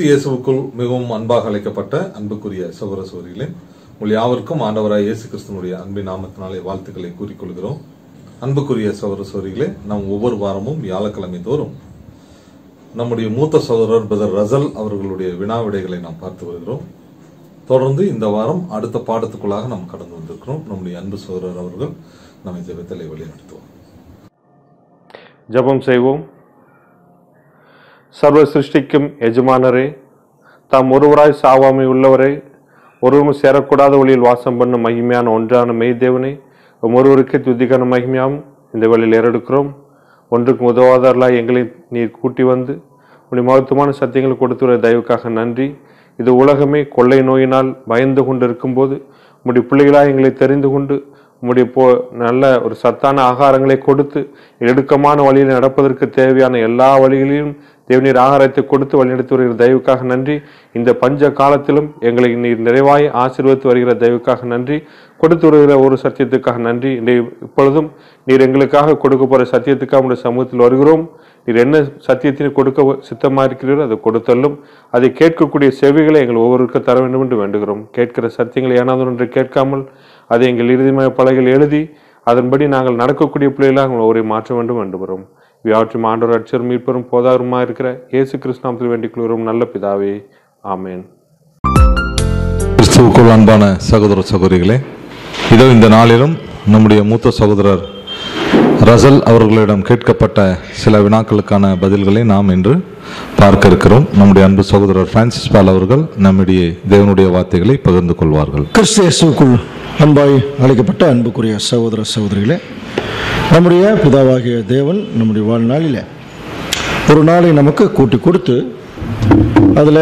இயேசுவுக்குள் மிகவும் அன்பாக அழைக்கப்பட்ட அன்புக்குரிய சகோதர சகோதரிகளே உங்கள் யாவருக்கும் ஆண்டவராய் இயேசு கிறிஸ்தனுடைய அன்பின் நாமத்தினாலே வாழ்த்துக்களை கூறிக்கொள்கிறோம் அன்புக்குரிய சகோதர சகோதரிகளே நாம் ஒவ்வொரு வாரமும் வியாழக்கிழமை தோறும் நம்முடைய மூத்த சகோதரர் பிரதர் ரசல் அவர்களுடைய வினா விடைகளை நாம் பார்த்து வருகிறோம் தொடர்ந்து இந்த வாரம் அடுத்த பாடத்துக்குள்ளாக நாம் கடந்து வந்திருக்கிறோம் நம்முடைய அன்பு சகோதரர் அவர்கள் நம்மை ஜெபத்திலே வழிநடத்துவோம் ஜெபம் செய்வோம் சர்வ சிருஷ்டிக்கும் எஜமானரே தாம் ஒருவராய் சாவாமை உள்ளவரே ஒருவரும் சேரக்கூடாத வழியில் வாசம் பண்ணும் மகிமையான ஒன்றான மெய்தேவனே உம் ஒருவருக்கே துதிக்கான மகிமையாம் இந்த வழியில் ஏறெடுக்கிறோம் ஒன்றுக்கு உதவாதாரலாய் எங்களை நீர் கூட்டி வந்து உடைய மகத்துவமான சத்தியங்களை கொடுத்துள்ள தயவுக்காக நன்றி இது உலகமே கொள்ளை நோயினால் பயந்து கொண்டு இருக்கும்போது உம்முடைய பிள்ளைகளாக எங்களை தெரிந்து கொண்டு உம்முடைய போ நல்ல ஒரு சத்தான ஆகாரங்களை கொடுத்து எடுக்கமான வழியில் நடப்பதற்கு தேவையான எல்லா வழிகளிலும் தேவநீர் ஆகாரத்தை கொடுத்து வழிநடத்தி வருகிற தயவுக்காக நன்றி இந்த பஞ்ச காலத்திலும் எங்களை நீர் நிறைவாய் ஆசீர்வதித்து வருகிற தயவுக்காக நன்றி கொடுத்து வருகிற ஒரு சத்தியத்துக்காக நன்றி இன்றைய இப்பொழுதும் நீர் எங்களுக்காக கொடுக்க போகிற சத்தியத்துக்காக உடைய சமூகத்தில் வருகிறோம் நீர் என்ன சத்தியத்தினை கொடுக்க சித்தமா இருக்கிறீரோ அதை கொடுத்தல்லும் அதை கேட்கக்கூடிய செவிகளை எங்கள் ஒவ்வொருவருக்கும் தர வேண்டும் என்று வேண்டுகிறோம் கேட்கிற சத்தியங்களை ஏனாவது ஒன்று கேட்காமல் அதை எங்கள் இறுதிமய பலகையில் எழுதி அதன்படி நாங்கள் நடக்கக்கூடிய பிள்ளைகளாக உங்களை ஒரே மாற்ற வேண்டும் வேண்டுகிறோம் வியாற்றும் ஆண்டவர் அச்சர் மீட்பெரும் போதாகருமா இருக்கிற இயேசு கிருஷ்ணாமத்தில் வேண்டிக் கொள்கிறோம் நல்ல பிதாவே ஆமேன் கிறிஸ்துவுக்குள் அன்பான சகோதர சகோதரிகளே இதோ இந்த நாளிலும் நம்முடைய மூத்த சகோதரர் ரசல் அவர்களிடம் கேட்கப்பட்ட சில வினாக்களுக்கான பதில்களை நாம் இன்று பார்க்க இருக்கிறோம் நம்முடைய அன்பு சகோதரர் பிரான்சிஸ் பால் அவர்கள் நம்முடைய தேவனுடைய வார்த்தைகளை பகிர்ந்து கொள்வார்கள் கிறிஸ்து இயேசுவுக்குள் அன்பாய் அழைக்கப்பட்ட அன்புக்குரிய சகோதர சகோதரிகளே நம்முடைய பிதாவாகிய தேவன் நம்முடைய வாழ்நாளில் ஒரு நாளை நமக்கு கூட்டி கொடுத்து அதில்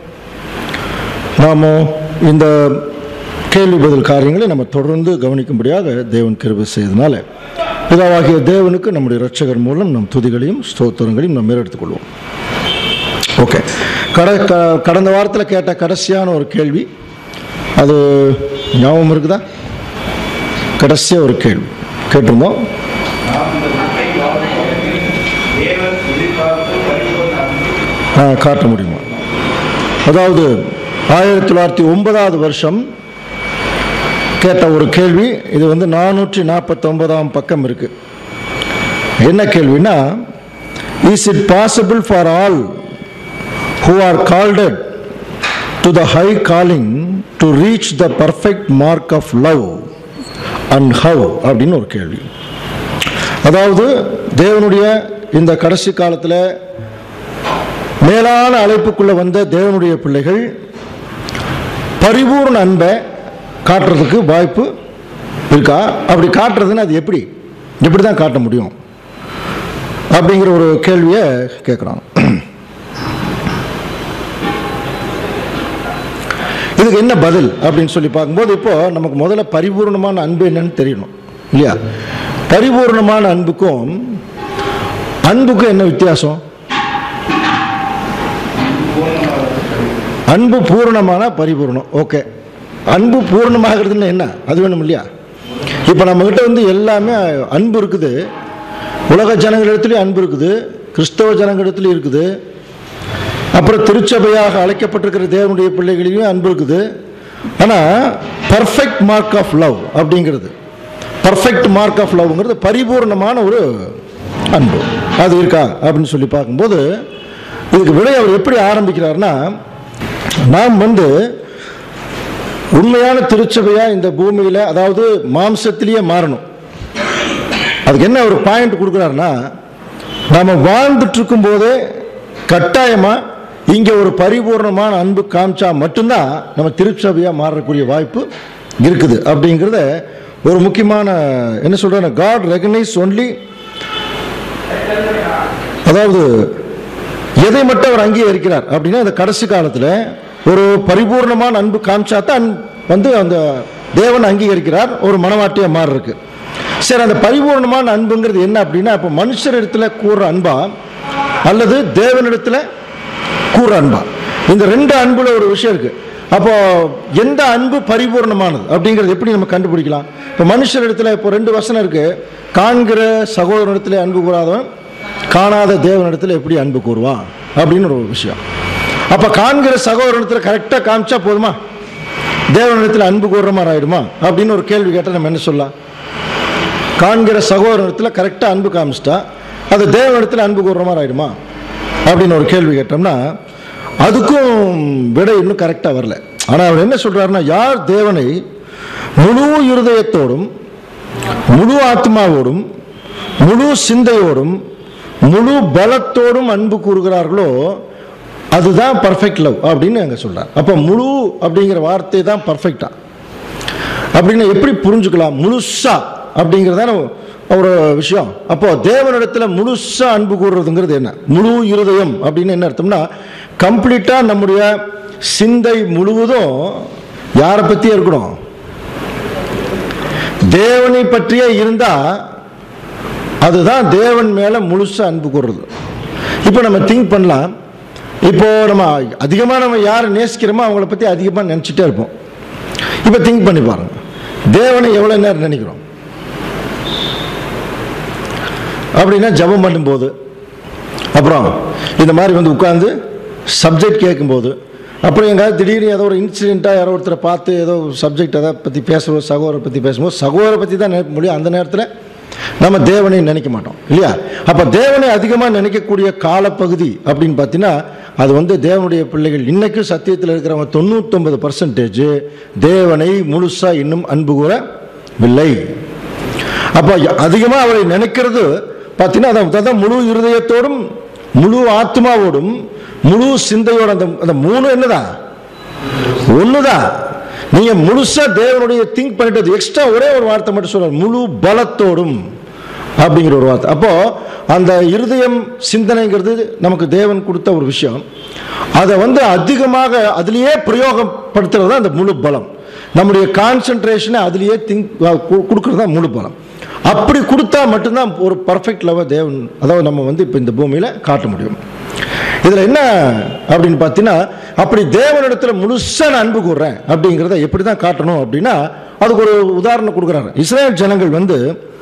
நாம் இந்த கேள்வி பதில் காரியங்களை நம்ம தொடர்ந்து கவனிக்கும்படியாக தேவன் கிருபை செய்தனால பிதாவாகிய தேவனுக்கு நம்முடைய இரட்சகர் மூலம் நம் துதிகளையும் ஸ்தோத்திரங்களையும் நம்ம மேலெடுத்துக்கொள்வோம் ஓகே கட க கடந்த வாரத்தில் கேட்ட கடைசியான ஒரு கேள்வி அது ஞாபகம் இருக்குதா கடைசியாக ஒரு கேள்வி கேட்டிருந்தோம் ஆ காட்ட முடியுமா அதாவது ஆயிரத்தி தொள்ளாயிரத்தி ஒன்பதாவது வருஷம் கேட்ட ஒரு கேள்வி இது வந்து நானூற்றி நாற்பத்தொன்பதாம் பக்கம் இருக்கு என்ன கேள்வினா is it possible for all who are called to the high calling to reach the perfect mark of love and how அப்படின்னு ஒரு கேள்வி அதாவது தேவனுடைய இந்த கடைசி காலத்தில் மேலான அழைப்புக்குள்ள வந்த தேவனுடைய பிள்ளைகள் பரிபூர்ண அன்பை காட்டுறதுக்கு வாய்ப்பு இருக்கா அப்படி காட்டுறதுன்னு அது எப்படி எப்படி தான் காட்ட முடியும் அப்படிங்கிற ஒரு கேள்வியை கேட்குறாங்க இதுக்கு என்ன பதில் அப்படின்னு சொல்லி பார்க்கும்போது இப்போ நமக்கு முதல்ல பரிபூர்ணமான அன்பு என்னன்னு தெரியணும் இல்லையா பரிபூர்ணமான அன்புக்கும் அன்புக்கும் என்ன வித்தியாசம் அன்பு பூரணமான பரிபூர்ணம் ஓகே அன்பு பூர்ணமாகிறதுன்னு என்ன அது வேணும் இல்லையா இப்போ நம்மக்கிட்ட வந்து எல்லாமே அன்பு இருக்குது உலக ஜனங்களிடத்துலையும் அன்பு இருக்குது கிறிஸ்தவ ஜனங்களிடத்துலையும் இருக்குது அப்புறம் திருச்சபையாக அழைக்கப்பட்டிருக்கிற தேவனுடைய பிள்ளைகளையும் அன்பு இருக்குது ஆனால் பர்ஃபெக்ட் மார்க் ஆஃப் லவ் அப்படிங்கிறது பர்ஃபெக்ட் மார்க் ஆஃப் லவ்ங்கிறது பரிபூர்ணமான ஒரு அன்பு அது இருக்கா அப்படின்னு சொல்லி பார்க்கும்போது இதுக்கு விடை அவர் எப்படி ஆரம்பிக்கிறார்னா நாம் வந்து உண்மையான திருச்சபையாக இந்த பூமியில் அதாவது மாம்சத்திலேயே மாறணும் அதுக்கு என்ன ஒரு பாயிண்ட் கொடுக்குறாருன்னா நாம் வாழ்ந்துட்டு இருக்கும்போதே கட்டாயமாக இங்கே ஒரு பரிபூர்ணமான அன்பு காமிச்சா மட்டும்தான் நம்ம திருச்சபையாக மாறக்கூடிய வாய்ப்பு இருக்குது அப்படிங்கிறத ஒரு முக்கியமான என்ன சொல்கிறேன் காட் ரெகனைஸ் ஒன்லி அதாவது எதை மட்டும் அவர் அங்கீகரிக்கிறார் அப்படின்னா இந்த கடைசி காலத்தில் ஒரு பரிபூர்ணமான அன்பு காமிச்சா தான் வந்து அந்த தேவன் அங்கீகரிக்கிறார் ஒரு மனவாட்டியாக மாறுறதுக்கு சரி அந்த பரிபூர்ணமான அன்புங்கிறது என்ன அப்படின்னா இப்போ மனுஷரிடத்துல கூறுற அன்பா அல்லது தேவனிடத்தில் கூற அன்பா இந்த ரெண்டு அன்புல ஒரு விஷயம் இருக்கு அப்போ எந்த அன்பு பரிபூர்ணமானது அப்படிங்கிறது எப்படி நம்ம கண்டுபிடிக்கலாம் இப்போ மனுஷரிடத்துல இப்போ ரெண்டு வசனம் இருக்கு காண்கிற சகோதரனிடத்துல அன்பு கூறாதவன் காணாத தேவனிடத்துல எப்படி அன்பு கூறுவான் அப்படின்னு ஒரு விஷயம் அப்போ காண்கிற சகோதரத்தில் கரெக்டாக காமிச்சா போதுமா தேவனிடத்தில் அன்பு கூறுற மாதிரி ஆயிடுமா அப்படின்னு ஒரு கேள்வி கேட்டால் நம்ம என்ன சொல்லலாம் காண்கிற சகோதரத்தில் கரெக்டாக அன்பு காமிச்சிட்டா அது தேவனிடத்தில் அன்பு கூறுற மாதிரி ஆயிடுமா அப்படின்னு ஒரு கேள்வி கேட்டோம்னா அதுக்கும் விடை இன்னும் கரெக்டாக வரல ஆனால் அவர் என்ன சொல்றாருன்னா யார் தேவனை முழு இருதயத்தோடும் முழு ஆத்மாவோடும் முழு சிந்தையோடும் முழு பலத்தோடும் அன்பு கூறுகிறார்களோ அதுதான் பர்ஃபெக்ட் லவ் அப்படின்னு அங்கே சொல்றார் அப்போ முழு அப்படிங்கிற வார்த்தை தான் பர்ஃபெக்டா அப்படின்னு எப்படி புரிஞ்சுக்கலாம் முழுசா அப்படிங்கிறதான ஒரு விஷயம் அப்போ தேவனிடத்தில் முழுசா அன்பு கூறுறதுங்கிறது என்ன முழு இருதயம் அப்படின்னு என்ன அர்த்தம்னா கம்ப்ளீட்டா நம்முடைய சிந்தை முழுவதும் யாரை பற்றியே இருக்கணும் தேவனை பற்றியே இருந்தா அதுதான் தேவன் மேல முழுசா அன்பு கூறுறது இப்போ நம்ம திங்க் பண்ணலாம் இப்போ நம்ம அதிகமாக நம்ம யாரை நேசிக்கிறோமோ அவங்கள பற்றி அதிகமாக நினச்சிட்டே இருப்போம் இப்போ திங்க் பண்ணி பாருங்க தேவனை எவ்வளோ நேரம் நினைக்கிறோம் அப்படின்னா ஜெபம் பண்ணும்போது அப்புறம் இந்த மாதிரி வந்து உட்காந்து சப்ஜெக்ட் கேட்கும்போது அப்புறம் எங்காவது திடீர்னு ஏதோ ஒரு இன்சிடெண்ட்டாக யாரோ ஒருத்தரை பார்த்து ஏதோ சப்ஜெக்ட் எதை பற்றி பேசுகிறோம் சகோதரை பற்றி பேசும்போது சகோதரை பற்றி தான் நினைக்க முடியும் அந்த நேரத்தில் நம்ம தேவனை நினைக்க மாட்டோம் இல்லையா அப்போ தேவனை அதிகமாக நினைக்கக்கூடிய காலப்பகுதி அப்படின்னு பார்த்தீங்கன்னா அது வந்து தேவனுடைய பிள்ளைகள் இன்னைக்கும் சத்தியத்தில் இருக்கிறவங்க தொண்ணூத்தொன்பது பர்சன்டேஜ் தேவனை முழுசாக இன்னும் அன்பு கூறவில்லை அப்போ அதிகமாக அவரை நினைக்கிறது பார்த்தீங்கன்னா அதான் அதான் முழு இருதயத்தோடும் முழு ஆத்மாவோடும் முழு சிந்தையோட அந்த அந்த மூணு என்னதான் ஒண்ணுதான் நீங்க முழுசா தேவனுடைய திங்க் பண்ணிட்டு எக்ஸ்ட்ரா ஒரே ஒரு வார்த்தை மட்டும் சொல்ற முழு பலத்தோடும் அப்படிங்கிற ஒரு வார்த்தை அப்போ அந்த இருதயம் சிந்தனைங்கிறது நமக்கு தேவன் கொடுத்த ஒரு விஷயம் அதை வந்து அதிகமாக அதுலேயே பிரயோகப்படுத்துறது தான் அந்த முழு பலம் நம்முடைய கான்சென்ட்ரேஷனை அதுலேயே திங்க் கொடுக்கறது தான் முழு பலம் அப்படி கொடுத்தா மட்டும்தான் ஒரு பர்ஃபெக்ட் லவ் தேவன் அதாவது நம்ம வந்து இப்போ இந்த பூமியில் காட்ட முடியும் இதில் என்ன அப்படின்னு பார்த்தீங்கன்னா அப்படி தேவனிடத்தில் முழுசா நான் அன்பு கூறுறேன் அப்படிங்கிறத எப்படி தான் காட்டணும் அப்படின்னா அதுக்கு ஒரு உதாரணம் கொடுக்குறாரு இஸ்ரேல் ஜனங்கள் வந்து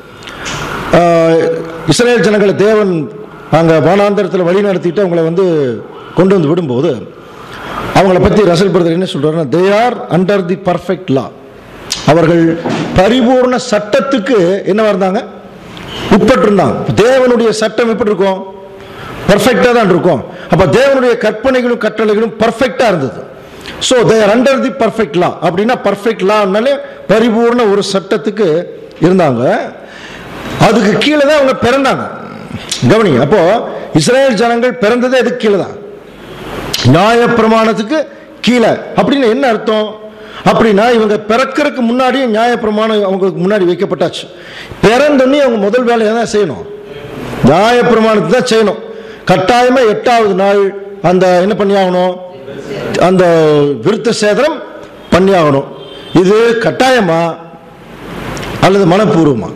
ஆஹ், இஸ்ரேல் ஜனங்களை தேவன் அங்கே வானாந்தரத்தில் வழி நடத்திட்டு அவங்கள வந்து கொண்டு வந்து விடும்போது அவங்கள பற்றி ரசல் பிரதர் என்ன சொல்றாருன்னா they are under the perfect law அவர்கள் பரிபூர்ண சட்டத்துக்கு என்னவா இருந்தாங்க உட்பட்டிருந்தாங்க தேவனுடைய சட்டம் எப்படி இருக்கும் பர்ஃபெக்டாக தான் இருக்கும் அப்போ தேவனுடைய கற்பனைகளும் கட்டளைகளும் பர்ஃபெக்டாக இருந்தது so they're under the perfect law அப்படின்னா பர்ஃபெக்ட் லான்னாலே பரிபூர்ண ஒரு சட்டத்துக்கு இருந்தாங்க அதுக்கு கீழே தான் அவங்க பிறந்தாங்க கவனிங்க அப்போ இஸ்ரேல் ஜனங்கள் பிறந்ததே அதுக்கு கீழே தான் நியாயப்பிரமாணத்துக்கு கீழே அப்படின்னு என்ன அர்த்தம் அப்படின்னா இவங்க பிறக்கிறதுக்கு முன்னாடியே நியாயப்பிரமாணம் அவங்களுக்கு முன்னாடி வைக்கப்பட்டாச்சு பிறந்தோடனே அவங்க முதல் வேலையை தான் செய்யணும் நியாயப்பிரமாணத்தை தான் செய்யணும் கட்டாயமா எட்டாவது நாள் அந்த என்ன பண்ணி ஆகணும் அந்த விருத்த சேதனம் பண்ணி ஆகணும் இது கட்டாயமா அல்லது மனப்பூர்வமா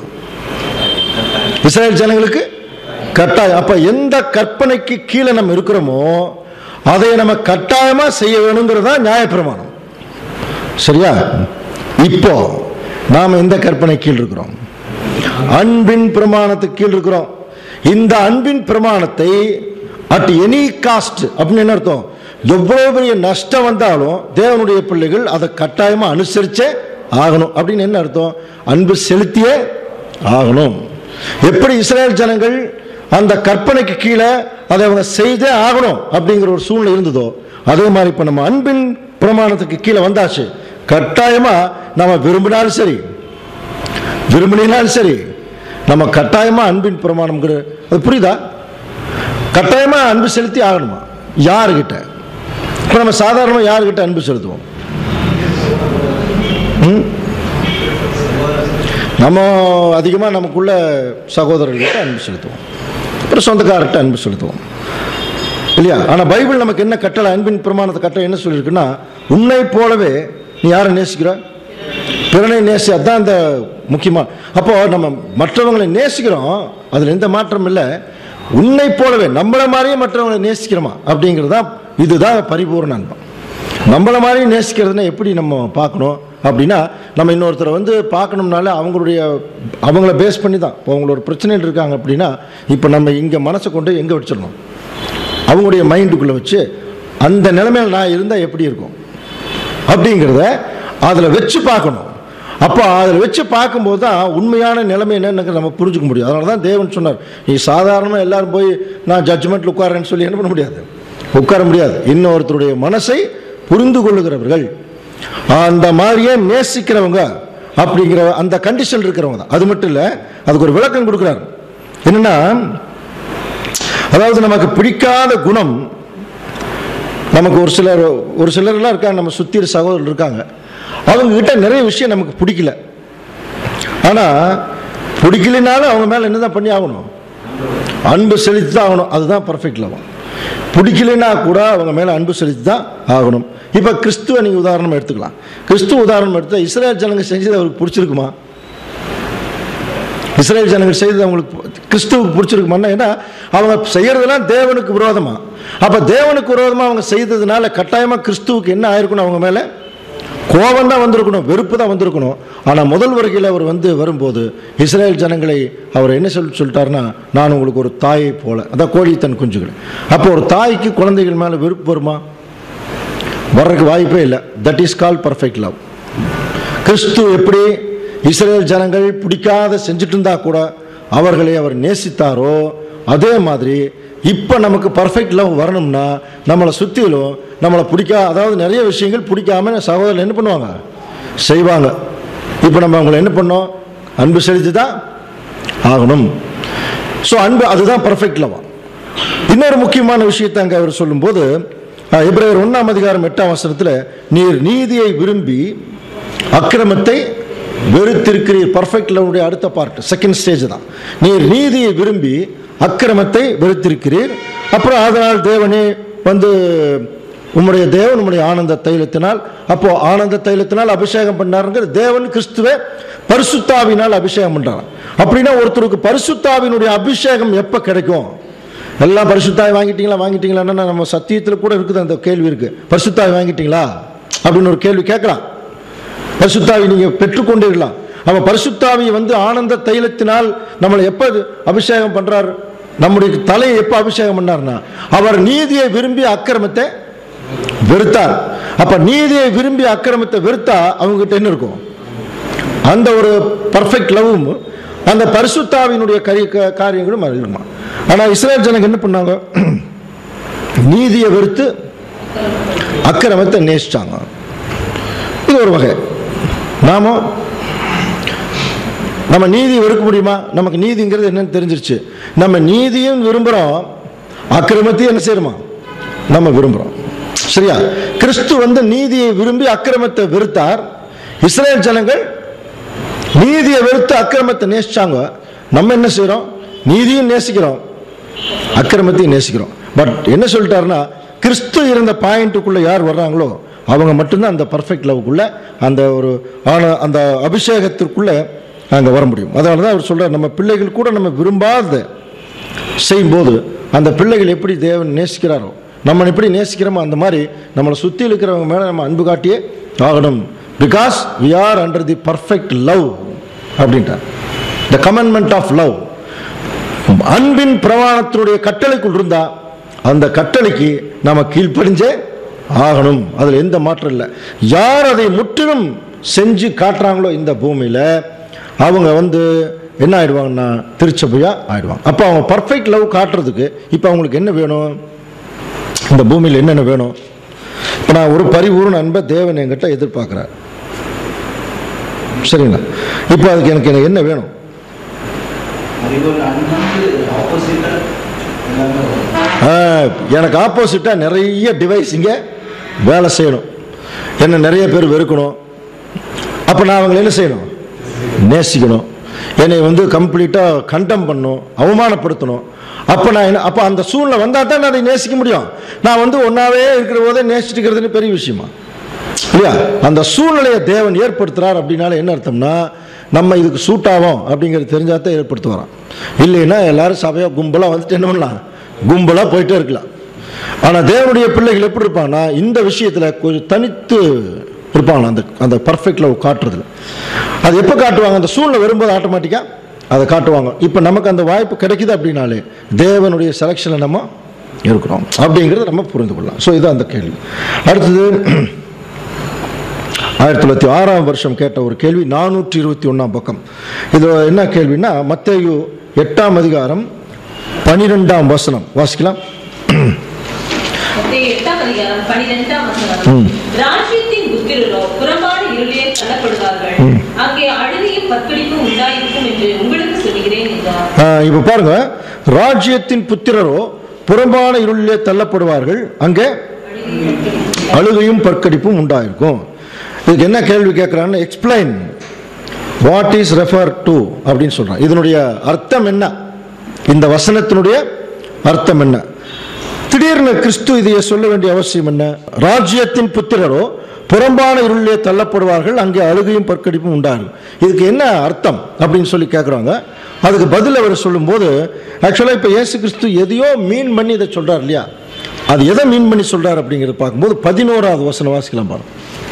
இஸ்ரேல் ஜனங்களுக்கு கட்டாயம் அப்ப எந்த கற்பனைக்கு கீழே நம்ம இருக்கிறோமோ அதை நம்ம கட்டாயமா செய்ய வேணுங்கிறது தான் நியாயப்பிரமாணம் சரியா இப்போ நாம எந்த கற்பனை கீழ் இருக்கிறோம் அன்பின் பிரமாணத்துக்கு கீழ் இருக்கிறோம் இந்த அன்பின் பிரமாணத்தை அட் எனி காஸ்ட் அப்படின்னு என்ன அர்த்தம் எவ்வளவு பெரிய நஷ்டம் வந்தாலும் தேவனுடைய பிள்ளைகள் அதை கட்டாயமா அனுசரிச்சே ஆகணும் அப்படின்னு என்ன அர்த்தம் அன்பு செலுத்தியே ஆகணும் எப்படி இஸ்ரேல் ஜனங்கள் அந்த கற்பனைக்கு கீழே அதை அவங்க செய்தே ஆகணும் அப்படிங்கிற ஒரு சூழ்நிலை இருந்ததோ அதே மாதிரி இப்போ நம்ம அன்பின் பிரமாணத்துக்கு கீழே வந்தாச்சு கட்டாயமா நம்ம விரும்பினாலும் சரி விரும்பினாலும் சரி நம்ம கட்டாயமா அன்பின் பிரமாணம்ங்கிற அது புரியுதா கட்டாயமா அன்பு செலுத்தி ஆகணுமா யாருக்கிட்ட இப்போ நம்ம சாதாரணமாக யாருக்கிட்ட அன்பு செலுத்துவோம் ம்? நம்ம அதிகமாக நமக்குள்ள சகோதரர்கிட்ட அன்பு செலுத்துவோம் அப்புறம் சொந்தக்காரர்கிட்ட அன்பு செலுத்துவோம் இல்லையா ஆனால் பைபிள் நமக்கு என்ன கட்டளை அன்பின் பிரமாணத்தை கட்டளை என்ன சொல்லியிருக்குன்னா உன்னை போலவே நீ யாரை நேசிக்கிற பிறனை நேசி அதான் அந்த முக்கியமாக அப்போ நம்ம மற்றவங்களை நேசிக்கிறோம் அதில் எந்த மாற்றம் இல்லை உன்னை போலவே நம்மளை மாதிரியே மற்றவங்களை நேசிக்கிறோமா அப்படிங்கிறது தான் இதுதான் பரிபூர்ண அன்பம் நம்மளை மாதிரி நேசிக்கிறதுனா எப்படி நம்ம பார்க்கணும் அப்படின்னா நம்ம இன்னொருத்தரை வந்து பார்க்கணும்னால அவங்களுடைய அவங்கள பேஸ் பண்ணி தான் இப்போ அவங்களோட பிரச்சனைகள் இருக்காங்க அப்படின்னா இப்போ நம்ம இங்கே மனசை கொண்டு எங்கே வச்சிடணும் அவங்களுடைய மைண்டுக்குள்ளே வச்சு அந்த நிலைமையில் நான் இருந்தால் எப்படி இருக்கும் அப்படிங்கிறத அதில் வச்சு பார்க்கணும் அப்போ அதில் வச்சு பார்க்கும்போது தான் உண்மையான நிலைமை என்னன்னு நம்ம புரிஞ்சுக்க முடியும் அதனால தான் தேவன் சொன்னார் நீ சாதாரணமாக எல்லாரும் போய் நான் ஜட்ஜ்மெண்ட்டில் உட்காரேன்னு சொல்லி என்ன பண்ண முடியாது உட்கார முடியாது இன்னொருத்தருடைய மனசை புரிந்து கொள்ளுகிறவர்கள் அந்த மாதிரியே நேசிக்கிறவங்க அப்படிங்கிற அந்த கண்டிஷன் இருக்கிறவங்க தான் அது மட்டும் இல்லை அதுக்கு ஒரு விளக்கம் கொடுக்குறாரு என்னன்னா அதாவது நமக்கு பிடிக்காத குணம் நமக்கு ஒரு சிலர் ஒரு சிலர்லாம் இருக்காங்க நம்ம சுற்றி சகோதரர் இருக்காங்க அவங்க கிட்ட நிறைய விஷயம் நமக்கு பிடிக்கல ஆனால் பிடிக்கலைனாலும் அவங்க மேலே என்ன தான் பண்ணி ஆகணும் அன்பு செலுத்தி தான் ஆகணும் அதுதான் பர்ஃபெக்ட் லவம் பிடிக்கலைன்னா கூட அவங்க மேலே அன்பு செலுத்தி தான் ஆகணும் இப்போ கிறிஸ்துவ நீங்கள் உதாரணம் எடுத்துக்கலாம் கிறிஸ்துவ உதாரணம் எடுத்தால் இஸ்ரேல் ஜனங்க செஞ்சது அவருக்கு பிடிச்சிருக்குமா இஸ்ரேல் ஜனங்கள் செய்தது அவங்களுக்கு கிறிஸ்துவுக்கு பிடிச்சிருக்குமான்னா ஏன்னா அவங்க செய்யறதெல்லாம் தேவனுக்கு விரோதமா அப்ப தேவனுக்கு விரோதமா அவங்க செய்ததுனால கட்டாயமா கிறிஸ்துவுக்கு என்ன ஆயிருக்கணும் அவங்க மேல கோபம் தான் வந்திருக்கணும் வெறுப்பு தான் வந்திருக்கணும் ஆனால் முதல் வருகையில் அவர் வந்து வரும்போது இஸ்ரேல் ஜனங்களை அவர் என்ன சொல்லி சொல்லிட்டாருன்னா நான் உங்களுக்கு ஒரு தாயை போல அதான் கோழி தன் குஞ்சுகள் அப்போ ஒரு தாய்க்கு குழந்தைகள் மேலே வெறுப்பு வருமா வர்றதுக்கு வாய்ப்பே இல்லை that is call perfect love கிறிஸ்து எப்படி இஸ்ரேல் ஜனங்கள் பிடிக்காத செஞ்சுட்டு இருந்தா கூட அவர்களை அவர் நேசித்தாரோ அதே மாதிரி இப்போ நமக்கு பர்ஃபெக்ட் லவ் வரணும்னா நம்மளை சுற்றிலும் நம்மளை பிடிக்கா அதாவது நிறைய விஷயங்கள் பிடிக்காம சகோதரர் என்ன பண்ணுவாங்க செய்வாங்க இப்போ நம்ம அவங்களை என்ன பண்ணோம் அன்பு செலுத்தி தான் ஆகணும் ஸோ அன்பு அதுதான் பர்ஃபெக்ட் லவ் இன்னொரு முக்கியமான விஷயத்தை அங்கே அவர் சொல்லும்போது அஹ், எபிரேயர் ஒன்றாம் அதிகாரம் எட்டாம் வசனத்தில் நீர் நீதியை விரும்பி அக்கிரமத்தை வெறுத்திருக்கிறீர் பர்ஃபெக்ட் லவ்வுடைய அடுத்த பார்ட் செகண்ட் ஸ்டேஜ் தான் நீர் நீதியை விரும்பி அக்கிரமத்தை வெறுத்திருக்கிறீர் அப்புறம் அதனால் தேவனே வந்து உம்முடைய தேவன் உம்முடைய ஆனந்த தைலத்தினால் அப்போ ஆனந்த தைலத்தினால் அபிஷேகம் பண்ணாருங்கிற தேவன் கிறிஸ்துவை பரிசுத்தாவினால் அபிஷேகம் பண்றார் அப்படின்னா ஒருத்தருக்கு பரிசுத்தாவினுடைய அபிஷேகம் எப்போ கிடைக்கும் எல்லாம் பரிசுத்தாய் வாங்கிட்டீங்களா வாங்கிட்டீங்களான்னா நம்ம சத்தியத்தில் கூட இருக்குது அந்த கேள்வி இருக்கு பரிசுத்தாய் வாங்கிட்டீங்களா அப்படின்னு ஒரு கேள்வி கேட்கலாம் பரிசுத்தாவி நீங்க பெற்றுக்கொண்டீர்களா அவ பரிசுத்தாவி வந்து ஆனந்த தைலத்தினால் நம்மளை எப்ப அபிஷேகம் பண்றார் நம்முடைய தலையை எப்ப அபிஷேகம் பண்ணார்னா அவர் நீதியை விரும்பி அக்கிரமத்தை வெறுத்தார் அப்ப நீதியை விரும்பி அக்கிரமத்தை வெறுத்தா அவங்க கிட்ட என்ன இருக்கும் அந்த ஒரு பர்ஃபெக்ட் லவ்வும் அந்த பரிசுத்தாவினுடைய கரி க- காரியங்களும் இருக்குமா ஆனா இஸ்ரேல் ஜனங்க என்ன பண்ணாங்க நீதியை வெறுத்து அக்கிரமத்தை நேசிச்சாங்க இது ஒரு வகை நாம நம்ம நீதி வெறுக்க முடியுமா நமக்கு நீதிங்கிறது என்னன்னு தெரிஞ்சிருச்சு நம்ம நீதியும் விரும்புகிறோம் அக்கிரமத்தையும் என்ன செய்யணுமா நம்ம விரும்புகிறோம் சரியா கிறிஸ்து வந்து நீதியை விரும்பி அக்கிரமத்தை வெறுத்தார் இஸ்ரேல் ஜனங்கள் நீதியை வெறுத்து அக்கிரமத்தை நேசிச்சாங்க நம்ம என்ன செய்கிறோம் நீதியும் நேசிக்கிறோம் அக்கிரமத்தையும் நேசிக்கிறோம் பட் என்ன சொல்லிட்டாருன்னா கிறிஸ்து இருந்த பாயிண்ட்டுக்குள்ளே யார் வர்றாங்களோ அவங்க மட்டும்தான் அந்த பர்ஃபெக்ட் லவ்க்குள்ள அந்த ஒரு ஆன அந்த அபிஷேகத்திற்குள்ளே அங்கே வர முடியும் அதனால தான் அவர் சொல்றார் நம்ம பிள்ளைகள் கூட நம்ம விரும்பாத செய்யும்போது அந்த பிள்ளைகள் எப்படி தேவன் நேசிக்கிறாரோ நம்ம எப்படி நேசிக்கிறோமோ அந்த மாதிரி நம்மளை சுற்றி இருக்கிறவங்க மேலே நம்ம அன்பு காட்டியே ஆகணும் because we are under the perfect love அப்படின்ட்டார் த கமெண்ட்மெண்ட் ஆஃப் லவ் அன்பின் பிரமாணத்தினுடைய கட்டளைக்குள் இருந்தா அந்த கட்டளைக்கு நம்ம கீழ்ப்படிஞ்சே ஆகணும் அதில் எந்த மாற்றம் இல்லை யார் அதை முற்றிலும் செஞ்சு காட்டுறாங்களோ இந்த பூமியில் அவங்க வந்து என்ன ஆயிடுவாங்கன்னா திருச்சபையா ஆயிடுவாங்க அப்போ அவங்க பர்ஃபெக்ட் லவ் காட்டுறதுக்கு இப்போ அவங்களுக்கு என்ன வேணும் இந்த பூமியில் என்னென்ன வேணும் இப்போ நான் ஒரு பரிபூர்ண அன்பை தேவன் என்கிட்ட எதிர்பார்க்குறார் சரிங்களா இப்போ அதுக்கு எனக்கு எனக்கு என்ன வேணும் அதுக்கு அன்புக்கு ஆப்போசிட்டாக எல்லாமே வரும் ஆ, எனக்கு ஆப்போசிட்டாக நிறைய டிவைஸ் இங்கே வேலை செய்யணும் என்ன நிறைய பேர் வெறுக்கணும் அப்போ நான் அவங்களை என்ன செய்யணும் நேசிக்கணும் என்னை வந்து கம்ப்ளீட்டாக கண்டம் பண்ணணும் அவமானப்படுத்தணும் அப்போ நான் என்ன அப்போ அந்த சூழ்நிலை வந்தால் தான் நான் அதை நேசிக்க முடியும் நான் வந்து ஒன்றாவே இருக்கிற போதே நேசிட்டு இருக்கிறதுன்னு பெரிய விஷயமா இல்லையா அந்த சூழ்நிலையை தேவன் ஏற்படுத்துறார் அப்படின்னால என்ன அர்த்தம்னா நம்ம இதுக்கு சூட் ஆகும் அப்படிங்கிறது தெரிஞ்சா தான் ஏற்படுத்து வரோம் இல்லைன்னா எல்லாரும் சபையாக கும்பலாக வந்துட்டு என்ன பண்ணலாம் கும்பலாக போயிட்டே இருக்கலாம் ஆனால் தேவனுடைய பிள்ளைகள் எப்படி இருப்பாங்கன்னா இந்த விஷயத்தில் கொஞ்சம் தனித்து இருப்பாங்க அந்த அந்த பர்ஃபெக்ட் லவ் காட்டுறதுல அது எப்போ காட்டுவாங்க அந்த சூழ்நிலை வரும்போது ஆட்டோமேட்டிக்காக அதை காட்டுவாங்க இப்போ நமக்கு அந்த வாய்ப்பு கிடைக்குது அப்படின்னாலே தேவனுடைய செலெக்ஷனில் நம்ம இருக்கிறோம் அப்படிங்கிறத நம்ம புரிந்து கொள்ளலாம் ஸோ இது அந்த கேள்வி அடுத்தது ஆயிரத்தி தொள்ளாயிரத்தி ஆறாம் வருஷம் கேட்ட ஒரு கேள்வி நானூற்றி இருபத்தி ஒன்றாம் பக்கம் இது என்ன கேள்வின்னா மத்தேயு எட்டாம் அதிகாரம் பனிரெண்டாம் வசனம் வாசிக்கலாம் மத்தேயு எட்டாம் அதிகாரம் பனிரெண்டாம் வசனம் ராஜ்யத்தின் புத்திரரோ புறம்பான இருளிலே தள்ளப்படுவார்கள் அங்கே அழுகையும் பற்கடிப்பும் உண்டாயிருக்கும் என்று உங்களுக்கு சொல்கிறேன் என்றார் இப்போ பாருங்க ராஜ்யத்தின் புத்திரரோ புறம்பான இருளிலே தள்ளப்படுவார்கள் அங்கே அழுகையும் பற்கடிப்பும் உண்டாயிருக்கும் இதுக்கு என்ன கேள்வி கேட்குறான்னு explain what is refer to அப்படின்னு சொல்றான் இதனுடைய அர்த்தம் என்ன இந்த வசனத்தினுடைய அர்த்தம் என்ன திடீர்னு கிறிஸ்து இதைய சொல்ல வேண்டிய அவசியம் என்ன ராஜ்யத்தின் புத்திரரோ புறம்பான இருளிலே தள்ளப்படுவார்கள் அங்கே அழுகையும் பற்கடிப்பும் உண்டாகும் இதுக்கு என்ன அர்த்தம் அப்படின்னு சொல்லி கேட்குறாங்க அதுக்கு பதில் அவர் சொல்லும்போது ஆக்சுவலாக இப்போ இயேசு கிறிஸ்து எதையோ மீன் பண்ணி இதை சொல்றார் இல்லையா அது எதை மீன் பண்ணி சொல்றார் அப்படிங்கிறத பார்க்கும்போது பதினோராவது வசனம் வாசிக்கலாம் பாருங்க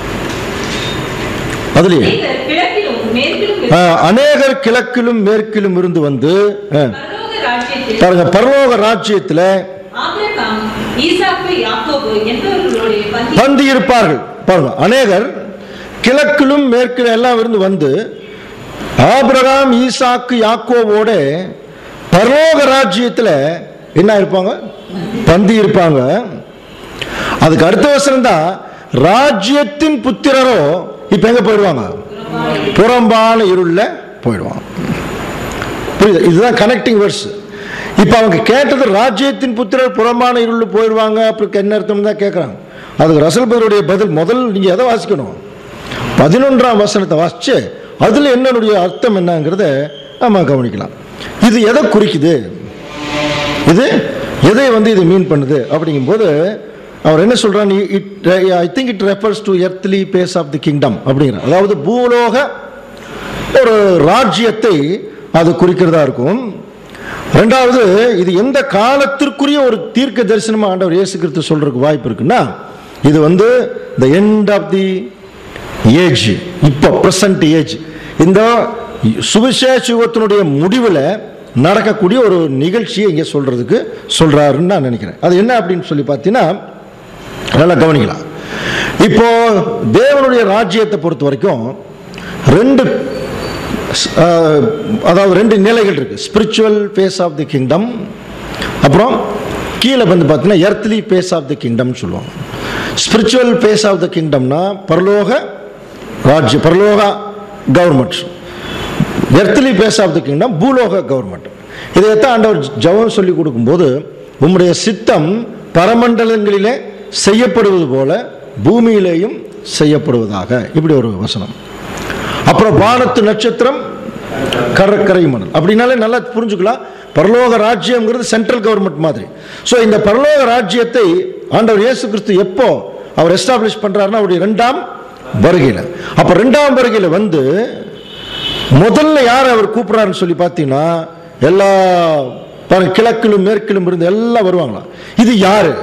அதுலயே அநேகர் கிழக்கிலும் மேற்கிலும் ஆ, அநேகர் கிழக்கிலும் மேற்கிலும் இருந்து வந்து ஆ, பரலோக ராஜ்யத்தில் பாருங்க பரலோக ராஜ்யத்தில் ஆபிரகாம் ஈசாக்கு யாக்கோபு என்பவர்களுடைய பந்தி பந்தி இருப்பார்கள் பாருங்க அநேகர் கிழக்கிலும் மேற்கிலும் எல்லாம் இருந்து வந்து ஆபிரகாம் ஈசாக்கு யாக்கோவோட பரலோக ராஜ்யத்தில் என்ன இருப்பாங்க பந்தி இருப்பாங்க அதுக்கு அடுத்த வசனம் தான் ராஜ்யத்தின் புத்திரரோ இப்ப எங்க போயிடுவாங்க புறம்பான இருள்ல போயிடுவாங்க புரியுது இதுதான் கனெக்டிங் வேர்ட்ஸ் இப்போ அவங்க கேட்டது ராஜ்யத்தின் புத்திரர் புறம்பான இருள் போயிடுவாங்க அப்படி என்ன அர்த்தம் தான் கேட்குறாங்க அதுக்கு ரசல் பதருடைய பதில் முதல் நீங்கள் எதை வாசிக்கணும் பதினொன்றாம் வசனத்தை வாசிச்சு அதில் என்னுடைய அர்த்தம் என்னங்கிறத நம்ம கவனிக்கலாம் இது எதை குறிக்குது இது எதை வந்து இது மீன் பண்ணுது அப்படிங்கும்போது அவர் என்ன சொல்றாரு it I think it refers to earthly phase of the kingdom அப்படிங்கிற அதாவது பூலோக ஒரு ராஜ்யத்தை அது குறிக்கிறதா இருக்கும் ரெண்டாவது இது எந்த காலத்திற்குரிய ஒரு தீர்க்க தரிசனமா ஆண்டவர் இயேசு கிறிஸ்து சொல்றதுக்கு வாய்ப்பு இருக்குன்னா இது வந்து the end of the age இப்போ ப்ரெசன்ட் ஏஜ் இந்த சுவிசேஷ யுகத்தினுடைய முடிவில் நடக்கக்கூடிய ஒரு நிகழ்ச்சியை இங்கே சொல்றதுக்கு சொல்றாருன்னு நான் நினைக்கிறேன் அது என்ன அப்படின்னு சொல்லி பார்த்தீங்கன்னா நல்லா கவனிக்கலாம் இப்போ தேவனுடைய ராஜ்யத்தை பொறுத்த வரைக்கும் ரெண்டு அஹ், அதாவது ரெண்டு நிலைகள் இருக்கு spiritual phase of the kingdom அப்புறம் கீழே வந்து பார்த்தீங்கன்னா earthly phase of the kingdom சொல்லுவாங்க ஸ்பிரிச்சுவல் ஃபேஸ் ஆஃப் த கிங்டம்னா பரலோக ராஜ்ய பரலோக government earthly phase of the kingdom பூலோக கவர்மெண்ட் இதைத்தான் ஆண்டவர் ஜெபம் சொல்லி கொடுக்கும்போது உம்முடைய சித்தம் பரமண்டலங்களிலே செய்யப்படுவது போல பூமியிலேயும் செய்யப்படுவதாக இப்படி ஒரு வசனம் அப்புறம் வானத்து நட்சத்திரம் கடற்கரை மணல் அப்படின்னாலே நல்லா புரிஞ்சுக்கலாம் பரலோக ராஜ்யம்ங்கிறது சென்ட்ரல் கவர்மெண்ட் மாதிரி ஸோ இந்த பரலோக ராஜ்யத்தை ஆண்டவர் இயேசு கிறிஸ்து எப்போ அவர் எஸ்டாப்ளிஷ் பண்றாருன்னா அவருடைய ரெண்டாம் வருகையில் அப்போ ரெண்டாம் வருகையில் வந்து முதல்ல யார் அவர் கூப்பிடுறாருன்னு சொல்லி பார்த்தீங்கன்னா எல்லா பாருங்க கிழக்கிலும் மேற்கிலும் இருந்து எல்லாம் வருவாங்களாம் இது யாரு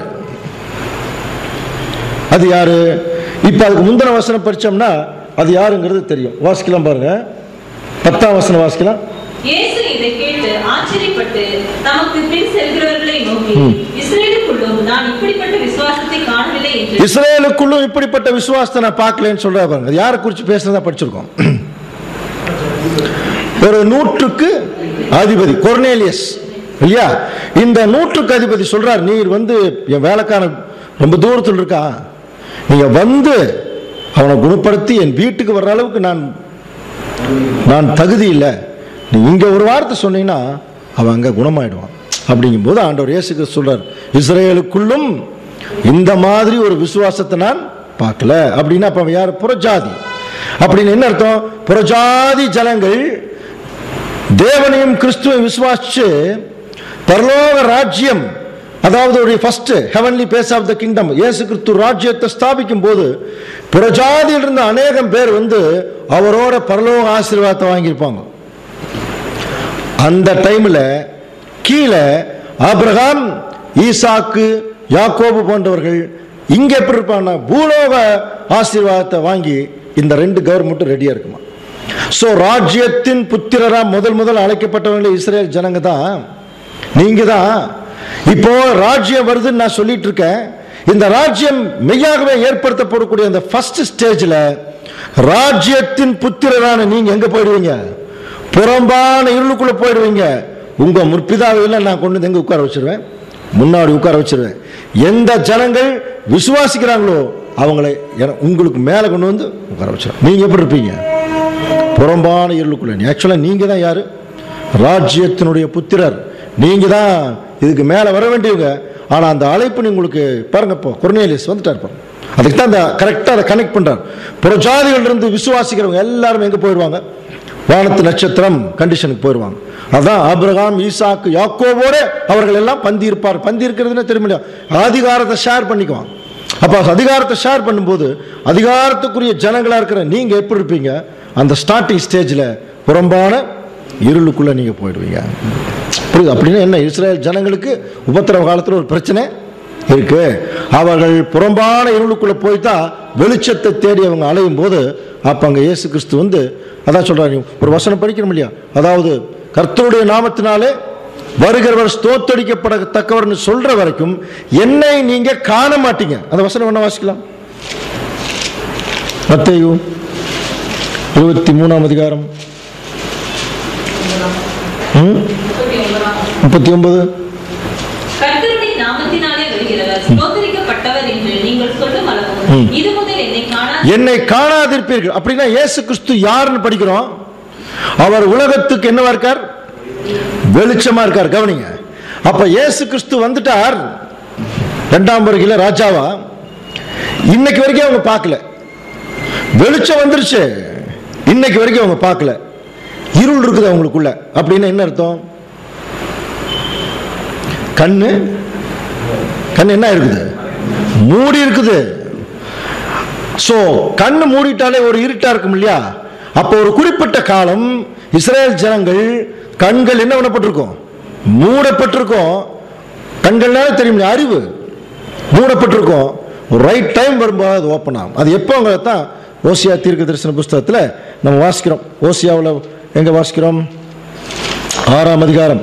அது யாரு இப்ப அதுக்கு முந்தின வசனம் படிச்சோம்னா அது யாருங்கிறது தெரியும் வாசிக்கலாம் பாருங்க பத்தாம் வசனம் வாசிக்கலாம் இயேசு இதை கேட்டு ஆச்சரியப்பட்டு தமக்கு பின் செல்கிறவர்களை நோக்கி இஸ்ரேலுக்குள்ளும் நான் இப்படிப்பட்ட விசுவாசத்தை காணவில்லை என்று இஸ்ரேலுக்குள்ளும் இப்படிப்பட்ட விசுவாசத்தை நான் பார்க்கலன்னு சொல்றா பாருங்க அது யாரை குறித்து பேசுறதா படிச்சிருக்கோம் ஒரு நூற்றுக்கு அதிபதி கொர்னேலியஸ் இல்லையா இந்த நூற்றுக்கு அதிபதி சொல்றார் நீர் வந்து என் வேலைக்காரன் ரொம்ப தூரத்தில் இருக்கா நீங்க வந்து அவனை குணப்படுத்தி என் வீட்டுக்கு வர்ற அளவுக்கு நான் நான் தகுதி இல்லை நீ இங்க ஒரு வார்த்தை சொன்னீங்கன்னா அவன் அங்க குணமாயிடுவான் அப்படிங்கும்போது ஆண்டவர் இயேசு கிறிஸ்து சொல்றார் இஸ்ரேலுக்குள்ளும் இந்த மாதிரி ஒரு விசுவாசத்தை நான் பார்க்கல அப்படின்னா அப்ப அவன் யார் புறஜாதி அப்படின்னு என்ன அர்த்தம் புறஜாதி ஜனங்கள் தேவனையும் கிறிஸ்துவையும் விசுவாசிச்சு பரலோக ராஜ்யம் அதாவது ஒரு first heavenly phase of the kingdom இயேசு கிறிஸ்து ராஜ்யத்தை ஸ்தாபிக்கும் போது புறஜாதியில் இருந்த அநேகம் பேர் வந்து அவரோட பரலோக ஆசீர்வாதத்தை வாங்கியிருப்பாங்க அந்த டைம்ல கீழே ஆபிரகாம் ஈசாக்கு யாக்கோபு போன்றவர்கள் இங்க எப்படி இருப்பாங்கன்னா பூலோக ஆசீர்வாதத்தை வாங்கி இந்த ரெண்டு கவர்மெண்ட்டும் ரெடியா இருக்குமா ஸோ ராஜ்யத்தின் புத்திரரா முதல் முதல் அழைக்கப்பட்டவங்களே இஸ்ரேல் ஜனங்க தான் நீங்க தான் இப்போ ராஜ்யம் வருதுன்னு நான் சொல்லிட்டு இருக்கேன் இந்த ராஜ்யம் மெய்யாகவே ஏற்படுத்தப்படக்கூடிய அந்த ஃபர்ஸ்ட் ஸ்டேஜில் ராஜ்யத்தின் புத்திரரான நீங்க எங்க போயிடுவீங்க புறம்பான இருளுக்குள்ள போயிடுவீங்க உங்க முற்பிதாவையில் நான் கொண்டு வந்து எங்க உட்கார வச்சிருவேன் முன்னாடி உட்கார வச்சிருவேன் எந்த ஜனங்கள் விசுவாசிக்கிறாங்களோ அவங்களை என- உங்களுக்கு மேலே கொண்டு வந்து உட்கார வச்சிருவேன் நீங்க எப்படி இருப்பீங்க புறம்பான இருளுக்குள்ள ஆக்சுவலாக நீங்க தான் யாரு ராஜ்யத்தினுடைய புத்திரர் நீங்க தான் இதுக்கு மேலே வர வேண்டியவங்க ஆனால் அந்த அழைப்பு உங்களுக்கு பாருங்க இப்போ கொர்னேலியஸ் வந்துட்டார் பாருங்க அதுக்கு தான் அந்த கரெக்டாக அதை கனெக்ட் பண்றார் புறஜாதிகள் இருந்து விசுவாசிக்கிறவங்க எல்லாரும் எங்கே போயிடுவாங்க வானத்து நட்சத்திரம் கண்டிஷனுக்கு போயிடுவாங்க அதான் ஆபிரகாம் ஈசாக்கு யாக்கோவோட அவர்கள் எல்லாம் பந்தி இருப்பார் பந்தி இருக்கிறதுனே தெரியுமில்லையா அதிகாரத்தை ஷேர் பண்ணிக்குவாங்க அப்போ அதிகாரத்தை ஷேர் பண்ணும்போது அதிகாரத்துக்குரிய ஜனங்களா இருக்கிற நீங்க எப்படி இருப்பீங்க அந்த ஸ்டார்டிங் ஸ்டேஜில் புறம்பான இருளுக்குள்ள நீங்க போயிடுவீங்க புரியுது அப்படின்னா என்ன இஸ்ரேல் ஜனங்களுக்கு உபத்திரவ காலத்தில் ஒரு பிரச்சனை இருக்கு அவர்கள் புறம்பான இருளுக்குள்ள போய் தான் வெளிச்சத்தை தேடி அவங்க அலையும் போது அப்ப அங்க இயேசு கிறிஸ்து வந்து அதான் சொல்றாரு ஒரு வசனம் படிக்கணும் இல்லையா அதாவது கர்த்தருடைய நாமத்தினாலே வருகிறவர் ஸ்தோத்தடிக்கப்படத்தக்கவர்னு சொல்ற வரைக்கும் என்னை நீங்க காண மாட்டீங்க அந்த வசனம் என்ன வாசிக்கலாம் மத்தேயு இருபத்தி மூணாம் அதிகாரம் ம்? முப்பத்தி ஒன்பது கர்த்தருடைய நாமத்தினாலே வருகிறவர் ஸ்தோத்திரிக்கப்பட்டவர் என்று நீங்கள் சொல்லும் அளவும் இது முதல் என்னை காணா என்னை காணாதிருப்பீர்கள் அப்படின்னா இயேசு கிறிஸ்து யாருன்னு படிக்கிறோம் அவர் உலகத்துக்கு என்னவா இருக்கார் வெளிச்சமா இருக்கார் கவனிங்க அப்ப இயேசு கிறிஸ்து வந்துட்டார் இரண்டாம் வருகையில ராஜாவா இன்னைக்கு வரைக்கும் அவங்க பார்க்கல வெளிச்சம் வந்துருச்சு இன்னைக்கு வரைக்கும் அவங்க பார்க்கல இருள் இருக்குது அவங்களுக்குள்ள அப்படின்னு என்ன அர்த்தம் கண்ணு கண்ணு என்ன இருக்குது மூடி இருக்குது சோ கண்ணு மூடிட்டாலே ஒரு இருட்டா இருக்கும் இல்லையா அப்போ ஒரு குறிப்பிட்ட காலம் இஸ்ரேல் ஜனங்கள் கண்கள் என்ன பண்ணப்பட்டிருக்கும் மூடப்பட்டிருக்கும் கண்கள்னால தெரியும் அறிவு மூடப்பட்டிருக்கும் ஒரு ரைட் டைம் வரும்போது அது ஓப்பன் ஆகும் அது எப்போ தான் ஓசியா தீர்க்க தரிசன புஸ்தகத்தில் நம்ம வாசிக்கிறோம் ஓசியாவில் எங்க வாசிக்கிறோம் ஆறாம் அதிகாரம்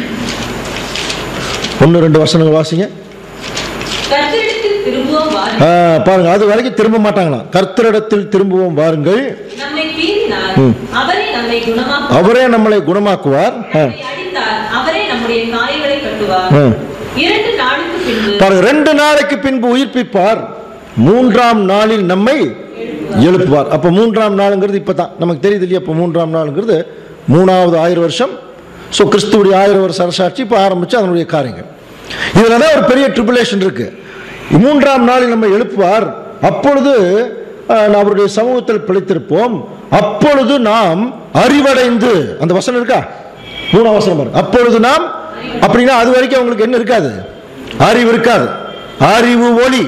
ஒன்று ரெண்டு வசனங்கள் வாசிங்க கர்த்தரிடத்தில் திரும்புவோம் வாருங்கள். ஆ, பாருங்க அது வரைக்கும் திரும்ப மாட்டாங்களாம் கர்த்தரிடத்தில் திரும்புவோம் வாருங்கள் நம்மை பீறினார் அவரே நம்மை குணமாக்குவார் அவரே நம்மளை குணமாக்குவார் ஆ. நம்மை அடித்தார் அவரே நம்முடைய காயங்களை கட்டுவார் ஆ. இரண்டு நாளுக்கு பின்பு பாருங்க ரெண்டு நாளைக்கு பின்பு உயிர்ப்பிப்பார் மூன்றாம் நாளில் நம்மை எழுப்புவார் அப்ப மூன்றாம் நாளுங்கிறது இப்பதான் நமக்கு தெரியுது இல்லையா இப்ப மூன்றாம் நாளுங்கிறது மூணாவது ஆயிரம் வருஷம் ஸோ கிறிஸ்துவுடைய ஆயிரம் வருஷ அரசாட்சி இப்போ ஆரம்பிச்சு அதனுடைய காரியங்கள் இதுல தான் ஒரு பெரிய ட்ரிபுலேஷன் இருக்கு மூன்றாம் நாளில் நம்ம எழுப்புவார் அப்பொழுது அஹ், அவருடைய சமூகத்தில் பிழைத்திருப்போம் அப்பொழுது நாம் அறிவடைந்து அந்த வசனம் இருக்கா மூணாம் வசனம் பாருங்க அப்பொழுது நாம் அப்படின்னா அது வரைக்கும் அவங்களுக்கு என்ன இருக்காது அறிவு இருக்காது அறிவு ஒளி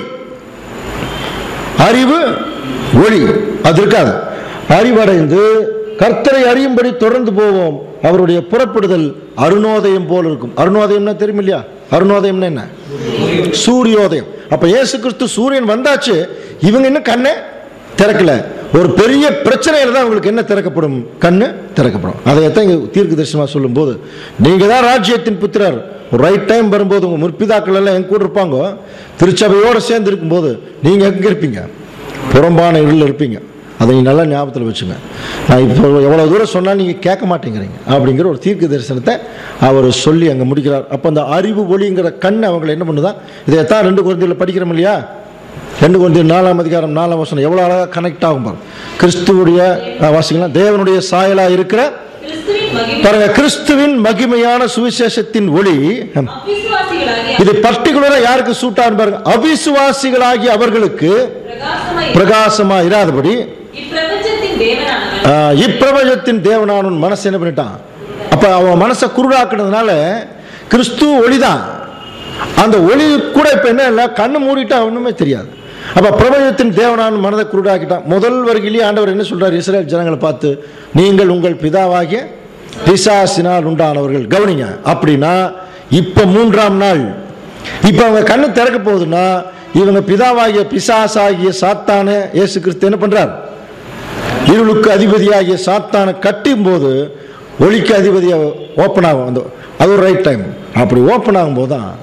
அறிவு ஒளி அது இருக்காது அறிவடைந்து கர்த்தரை அறியும்படி தொடர்ந்து போவோம் அவருடைய புறப்படுதல் அருணோதயம் போல் இருக்கும் அருணோதயம்னா தெரியும் இல்லையா அருணோதயம்னா என்ன சூரியோதயம் அப்ப இயேசு கிறிஸ்து சூரியன் வந்தாச்சு இவங்க இன்னும் கண்ணை திறக்கல ஒரு பெரிய பிரச்சனையில தான் உங்களுக்கு என்ன திறக்கப்படும் கண்ணு திறக்கப்படும் அதைத்தான் இங்க தீர்க்க தரிசனமா சொல்லும்போது நீங்க தான் ராஜ்யத்தின் புத்திரர் ஒரு ரைட் டைம் வரும்போது உங்க முற்பிதாக்கள் எல்லாம் எங்க கூட இருப்பாங்க திருச்சபையோட சேர்ந்து இருக்கும்போது நீங்க எங்க இருப்பீங்க புறம்பான இருளில் இருப்பீங்க அதை நீ நல்லா ஞாபகத்தில் வச்சுங்க நான் இப்போ எவ்வளோ தூரம் சொன்னால் நீங்கள் கேட்க மாட்டேங்கிறீங்க அப்படிங்கிற ஒரு தீர்க்க தரிசனத்தை அவர் சொல்லி அங்கே முடிக்கிறார் அப்போ அந்த அறிவு ஒளிங்கிற கண் அவங்களை என்ன பண்ணுதான் இதைத்தான் ரெண்டு குழந்தைகளை படிக்கிறோம் இல்லையா ரெண்டு குழந்தை நாலாம் அதிகாரம் நாலாம் வசனம் எவ்வளோ அழகாக கனெக்ட் ஆகும் பாருங்க கிறிஸ்துவுடைய அஹ், வாசிக்கலாம் தேவனுடைய சாயலாக இருக்கிற கிறிஸ்துவின் மகிமை பாருங்க கிறிஸ்துவின் மகிமையான சுவிசேஷத்தின் ஒளி அவிசுவாசிகளாகிய இது பர்டிகுலரா யாருக்கு சூட் ஆகும் பாருங்க அவிசுவாசிகளாகி அவர்களுக்கு பிரகாசமாய் பிரகாசமா இராதபடி இப்பிரபஞ்சத்தின் தேவனானவர் ஆஹ், இப்பிரபஞ்சத்தின் தேவனானவன் மனசு என்ன பண்ணிட்டான் அப்ப அவன் மனசை குருடாக்குனதுனால கிறிஸ்து ஒளிதான் அந்த ஒளி கூட இப்ப என்ன இல்லை கண்ணு மூடிட்டா ஒண்ணுமே தெரியாது அப்ப பிரபஞ்சத்தின் தேவனான மனதை குருடாக்கிட்டான் முதல் வருகிலேயே ஆண்டவர் என்ன சொல்றாரு இஸ்ரேல் ஜனங்களை பார்த்து நீங்கள் உங்கள் பிதாவாகிய பிசாசினால் உண்டானவர்கள் கவனிங்க அப்படின்னா இப்ப மூன்றாம் நாள் இப்ப அவங்க கண்ணு திறக்க போகுதுன்னா இவங்க பிதாவாகிய பிசாசாகிய சாத்தான இயேசு கிறிஸ்து என்ன பண்றார் இருளுக்கு அதிபதியாகிய சாத்தானை கட்டும் போது ஒளிக்கு அதிபதியாக ஓப்பன் ஆகும் அந்த அது ஒரு ரைட் டைம் அப்படி ஓப்பன் ஆகும்போது தான்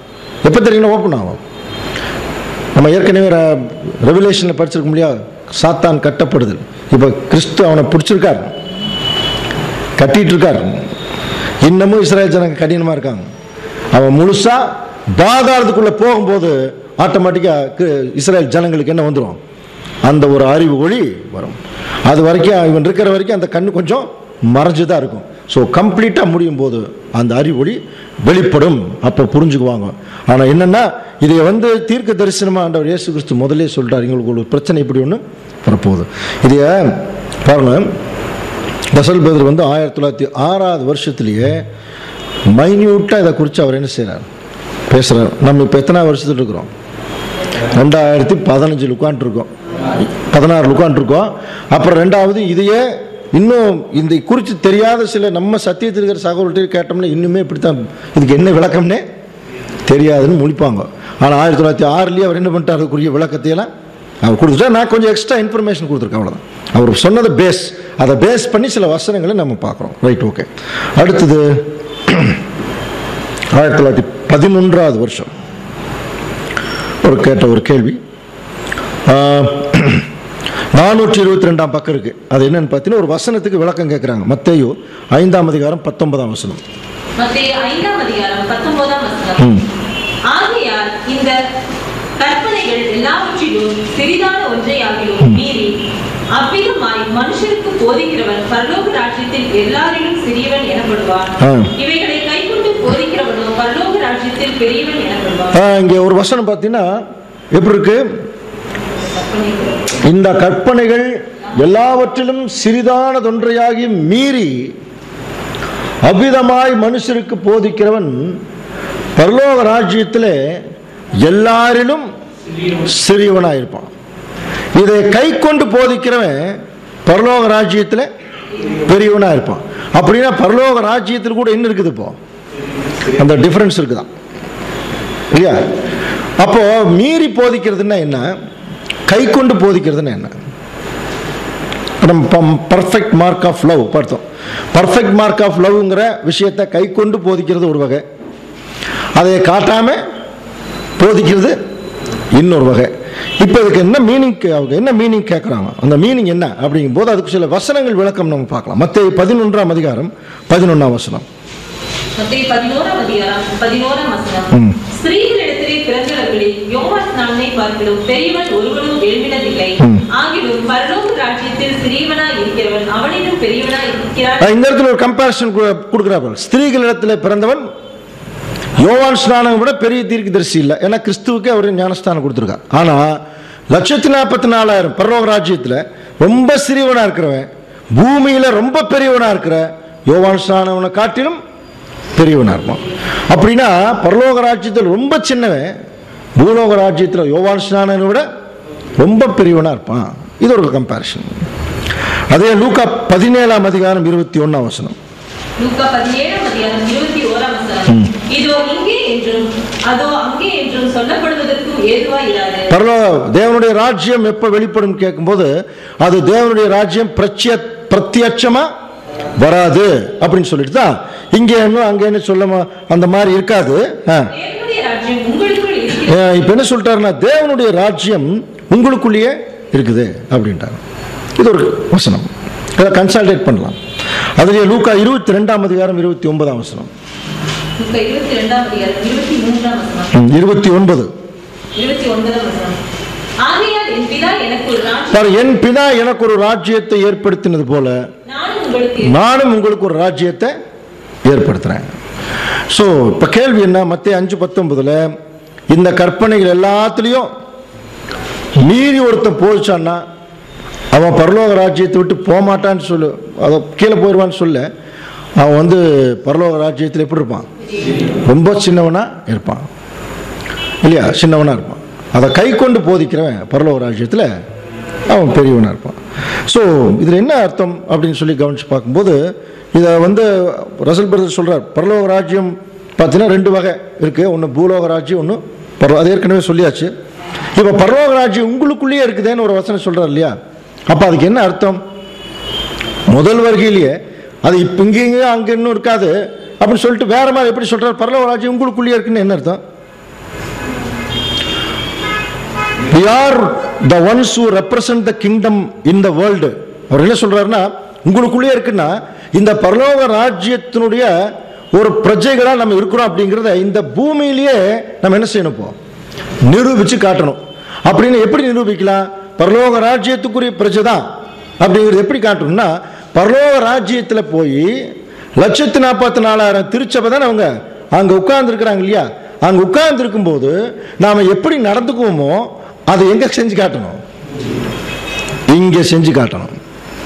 எப்போ தெரியுங்களா ஓப்பன் ஆகும் நம்ம ஏற்கனவே ரெவலேஷனில் படிச்சிருக்க முடியாது சாத்தான் கட்டப்படுதல் இப்போ கிறிஸ்து அவனை பிடிச்சிருக்கார் கட்டிட்டு இருக்கார் இன்னமும் இஸ்ரேல் ஜனங்க கடினமாக இருக்காங்க அவன் முழுசா பாதாளத்துக்குள்ளே போகும்போது ஆட்டோமேட்டிக்காக இஸ்ரேல் ஜனங்களுக்கு என்ன வந்துடும் அந்த ஒரு அறிவு ஒளி வரும் அது வரைக்கும் இவன் இருக்கிற வரைக்கும் அந்த கண்ணு கொஞ்சம் மறைஞ்சு தான் இருக்கும் ஸோ கம்ப்ளீட்டாக முடியும் போது அந்த அறிவு ஒளி வெளிப்படும் அப்போ புரிஞ்சுக்குவாங்க ஆனால் என்னென்னா இதை வந்து தீர்க்க தரிசனமாக ஆண்டவர் இயேசு கிறிஸ்து முதல்லே சொல்லிட்டார் எங்களுக்கு ஒரு பிரச்சனை இப்படி ஒன்று வரப்போகுது இதைய பாருங்கள் தசல் பேதர் வந்து ஆயிரத்தி தொள்ளாயிரத்தி ஆறாவது வருஷத்துலேயே மைன்யூட்டாக இதை குறித்து அவர் என்ன செய்கிறார் பேசுகிறார் நம்ம இப்போ எத்தனை வருஷத்துல இருக்கிறோம் ரெண்டாயிரத்தி பதினஞ்சில் உட்காந்துருக்கோம் பதினாறு உட்காந்துருக்கோம் அப்புறம் ரெண்டாவது இதையே இன்னும் இந்த குறித்து தெரியாத சில நம்ம சத்தியத்தில் இருக்கிற சகோதரர்கிட்ட கேட்டோம்னா இன்னுமே இப்படித்தான் இதுக்கு என்ன விளக்கம்னே தெரியாதுன்னு முடிப்பாங்க ஆனால் ஆயிரத்தி தொள்ளாயிரத்தி ஆறுலேயே அவர் என்ன பண்ணிட்டார் அதுக்குரிய விளக்கத்தையெல்லாம் அவர் கொடுத்துட்டா நான் கொஞ்சம் எக்ஸ்ட்ரா இன்ஃபர்மேஷன் கொடுத்துருக்கேன் அவ்வளோதான் அவர் சொன்னது பேஸ் அதை பேஸ் பண்ணி சில வசனங்களை நம்ம பார்க்குறோம் ரைட் ஓகே அடுத்தது ஆயிரத்தி தொள்ளாயிரத்தி பதினொன்றாவது வருஷம் ஒரு கேட்ட ஒரு கேள்வி நானூற்றி இருபத்தி ரெண்டாம் பக்கம் இருக்கு அது என்னன்னு பார்த்தீங்கன்னா ஒரு வசனத்துக்கு விளக்கம் கேட்குறாங்க மத்தேயு ஐந்தாம் அதிகாரம் பத்தொன்பதாம் வசனம் மத்தேயு ஐந்தாம் அதிகாரம் பத்தொன்பதாம் வசனம் ஆகையால் இந்த கற்பனைகள் எல்லாவற்றிலும் சிறிதான ஒன்றையாகிலும் மீறி அவ்விதமாய் மனுஷருக்கு போதிக்கிறவன் பரலோக ராஜ்யத்தில் எல்லாரிலும் சிறியவன் எனப்படுவான் ஆ. இவைகளை கைக்கொண்டு போதிக்கிறவனோ பரலோக ராஜ்யத்தில் பெரியவன் எனப்படுவான் இங்கே ஒரு வசனம் பார்த்தீங்கன்னா எப்படி இருக்கு கற்பனைகள். இந்த கற்பனைகள் எல்லாவற்றிலும் சிறிதானதொன்றையாகி மீறி அவ்விதமாய் மனுஷருக்கு போதிக்கிறவன் பரலோக ராஜ்யத்திலே எல்லாரிலும் சிறியவனாக இருப்பான் இதை கை கொண்டு போதிக்கிறவன் பரலோக ராஜ்யத்தில் பெரியவனாக இருப்பான் அப்படின்னா பரலோக ராஜ்யத்தில் கூட என்ன இருக்குது இப்போ அந்த டிஃப்ரென்ஸ் இருக்குதான் இல்லையா அப்போ மீறி போதிக்கிறதுன்னா என்ன கை கொண்டு போதிக்கிறதுன்னா என்ன நம்ம பர்ஃபெக்ட் மார்க் ஆஃப் லவ் பார்த்தோம் பர்ஃபெக்ட் மார்க் ஆஃப் லவ்ங்கிற விஷயத்தை கை கொண்டு போதிக்கிறது ஒரு வகை அதை காட்டாம போதிக்கிறது இன்னொரு வகை இப்போ இதுக்கு என்ன மீனிங் அவங்க என்ன மீனிங் கேட்குறாங்க அந்த மீனிங் என்ன அப்படிங்கும்போது அதுக்கு சில வசனங்கள் விளக்கம் நம்ம பார்க்கலாம் மற்ற பதினொன்றாம் அதிகாரம் பதினொன்றாம் வசனம் மத்தேயு பதினோராம் அதிகாரம் பதினோராம் வசனம் ம். ஸ்திரீகளிடத்திலே பிறந்தவர்களில் யோவான் ஸ்நானனை பார்க்கிலும் பெரியவன் ஒருவனும் எழும்பினதில்லை ம். ஆகிலும் பரலோக ராஜ்யத்தில் சிறியவனாய் இருக்கிறவன் அவனிலும் பெரியவனாய் இருக்கிறான் அஹ் இந்த இடத்துல ஒரு கம்பேரிசன் கொடுக்குறார்கள் ஸ்திரீகளிடத்தில் பிறந்தவன் யோவான் ஸ்நானம் விட பெரிய தீர்க்கதரிசி இல்லை ஏன்னா கிறிஸ்துவுக்கு அவர் ஞானஸ்தானம் கொடுத்துருக்கார் ஆனால் லட்சத்தி நாற்பத்தி நாலாயிரம் பரலோக ராஜ்யத்தில் ரொம்ப சிறியவனாக இருக்கிறவன் பூமியில் ரொம்ப பெரியவனாக இருக்கிற யோவான் ஸ்நானவனை காட்டிலும் பெரியவனாக இருப்பான் அப்படின்னா பரலோக ராஜ்யத்தில் ரொம்ப சின்னவன் பூலோக ராஜ்யத்தில் யோவான் ஸ்நானனை விட ரொம்ப பெரியவனாக இருப்பான் இது ஒரு கம்பேரிசன் அதே லூக்கா பதினேழாம் அதிகாரம் இருபத்தி ஒன்றாம் வசனம் லூக்கா பதினேழாம் அதிகாரம் இருபத்தி ஓராம் வசனம் இதோ இங்கே என்றும் அதோ அங்கே என்றும் சொல்லப்படுவதற்கு ஏதுவாய் இராது பரலோ தேவனுடைய ராஜ்யம் எப்போ வெளிப்படும் கேட்கும்போது அது தேவனுடைய ராஜ்யம் பிரத்ய பிரத்யட்சமா வராது அப்படின்னு சொல்லிட்டு தான் இங்கே என்ன அங்கே என்ன சொல்ல அந்த மாதிரி இருக்காது ஆ. தேவனுடைய ராஜ்யம் உங்களுக்குள் இருக்கிறது அஹ் இப்ப என்ன சொல்லிட்டாருன்னா தேவனுடைய ராஜ்யம் உங்களுக்குள்ளேயே இருக்குது அப்படின்ட்டாங்க இது ஒரு வசனம் இதை கன்சல்டேட் பண்ணலாம் அதுலேயே லூக்கா இருபத்தி ரெண்டாம் அதிகாரம் இருபத்தி ஒன்பதாம் வசனம் லூக்கா இருபத்தி ரெண்டாம் அதிகாரம் இருபத்தி மூன்றாம் வசனம் ம், இருபத்தி ஒன்பது இருபத்தி ஒன்பதாம் வசனம் ஆகையால் என் பிதா எனக்கு ஒரு ராஜ்யம் பாரு, என் பிதா எனக்கு ஒரு ராஜ்யத்தை ஏற்படுத்தினது போல நானும் உங்களுக்கு நானும் உங்களுக்கு ஒரு ராஜ்யத்தை ஏற்படுத்துகிறேன் ஸோ இப்போ கேள்வி என்ன மத்திய அஞ்சு பத்தொன்பதில் இந்த கற்பனைகள் எல்லாத்துலேயும் மீறி ஒருத்தன் போயிச்சான்னா அவன் பரலோக ராஜ்யத்தை விட்டு போக மாட்டான்னு சொல்லு அதை கீழே போயிடுவான்னு சொல்ல அவன் வந்து பரலோக ராஜ்யத்தில் எப்படி இருப்பான் ரொம்ப சின்னவனாக இருப்பான் இல்லையா சின்னவனாக இருப்பான் அதை கை கொண்டு போதிக்கிறவன் பரலோக ராஜ்யத்தில் அவன் பெரியவனாக இருப்பான் ஸோ இதில் என்ன அர்த்தம் அப்படின்னு சொல்லி கவனித்து பார்க்கும்போது இதை வந்து ரசல் பிரதர் சொல்கிறார் பரலோக ராஜ்யம் பார்த்தீங்கன்னா ரெண்டு வகை இருக்குது ஒன்று பூலோக ராஜ்யம் ஒன்று பரலோ அது ஏற்கனவே சொல்லியாச்சு இப்போ பரலோக ராஜ்யம் உங்களுக்குள்ளேயே இருக்குதேன்னு ஒரு வசனம் சொல்கிறார் இல்லையா அப்போ அதுக்கு என்ன அர்த்தம் முதல் வருகையிலேயே அது இப்போ இங்கேங்க அங்கே இன்னும் இருக்காது அப்படின்னு சொல்லிட்டு வேற மாதிரி எப்படி சொல்கிறார் பரலோக ராஜ்யம் உங்களுக்குள்ளேயே இருக்குன்னு என்ன அர்த்தம் we are the ones who represent the kingdom in the world அவர் என்ன சொல்றாருன்னா உங்களுக்குள்ளேயே இருக்குன்னா இந்த பரலோக ராஜ்யத்தினுடைய ஒரு பிரஜைகளா நம்ம இருக்கிறோம் அப்படிங்கிறத இந்த பூமியிலேயே நம்ம என்ன செய்யணும் இப்போ நிரூபிச்சு காட்டணும் அப்படின்னு எப்படி நிரூபிக்கலாம் பரலோக ராஜ்யத்துக்குரிய பிரஜை தான் அப்படிங்கிறது எப்படி காட்டணும்னா பரலோக ராஜ்யத்தில் போய் லட்சத்து நாற்பத்தி நாலாயிரம் திருச்சபை தான் அவங்க அங்கே உட்கார்ந்துருக்குறாங்க இல்லையா அங்கே உட்கார்ந்து இருக்கும்போது நாம் எப்படி நடந்துக்குவோமோ அதை எங்கே செஞ்சு காட்டணும் இங்கே செஞ்சு காட்டணும்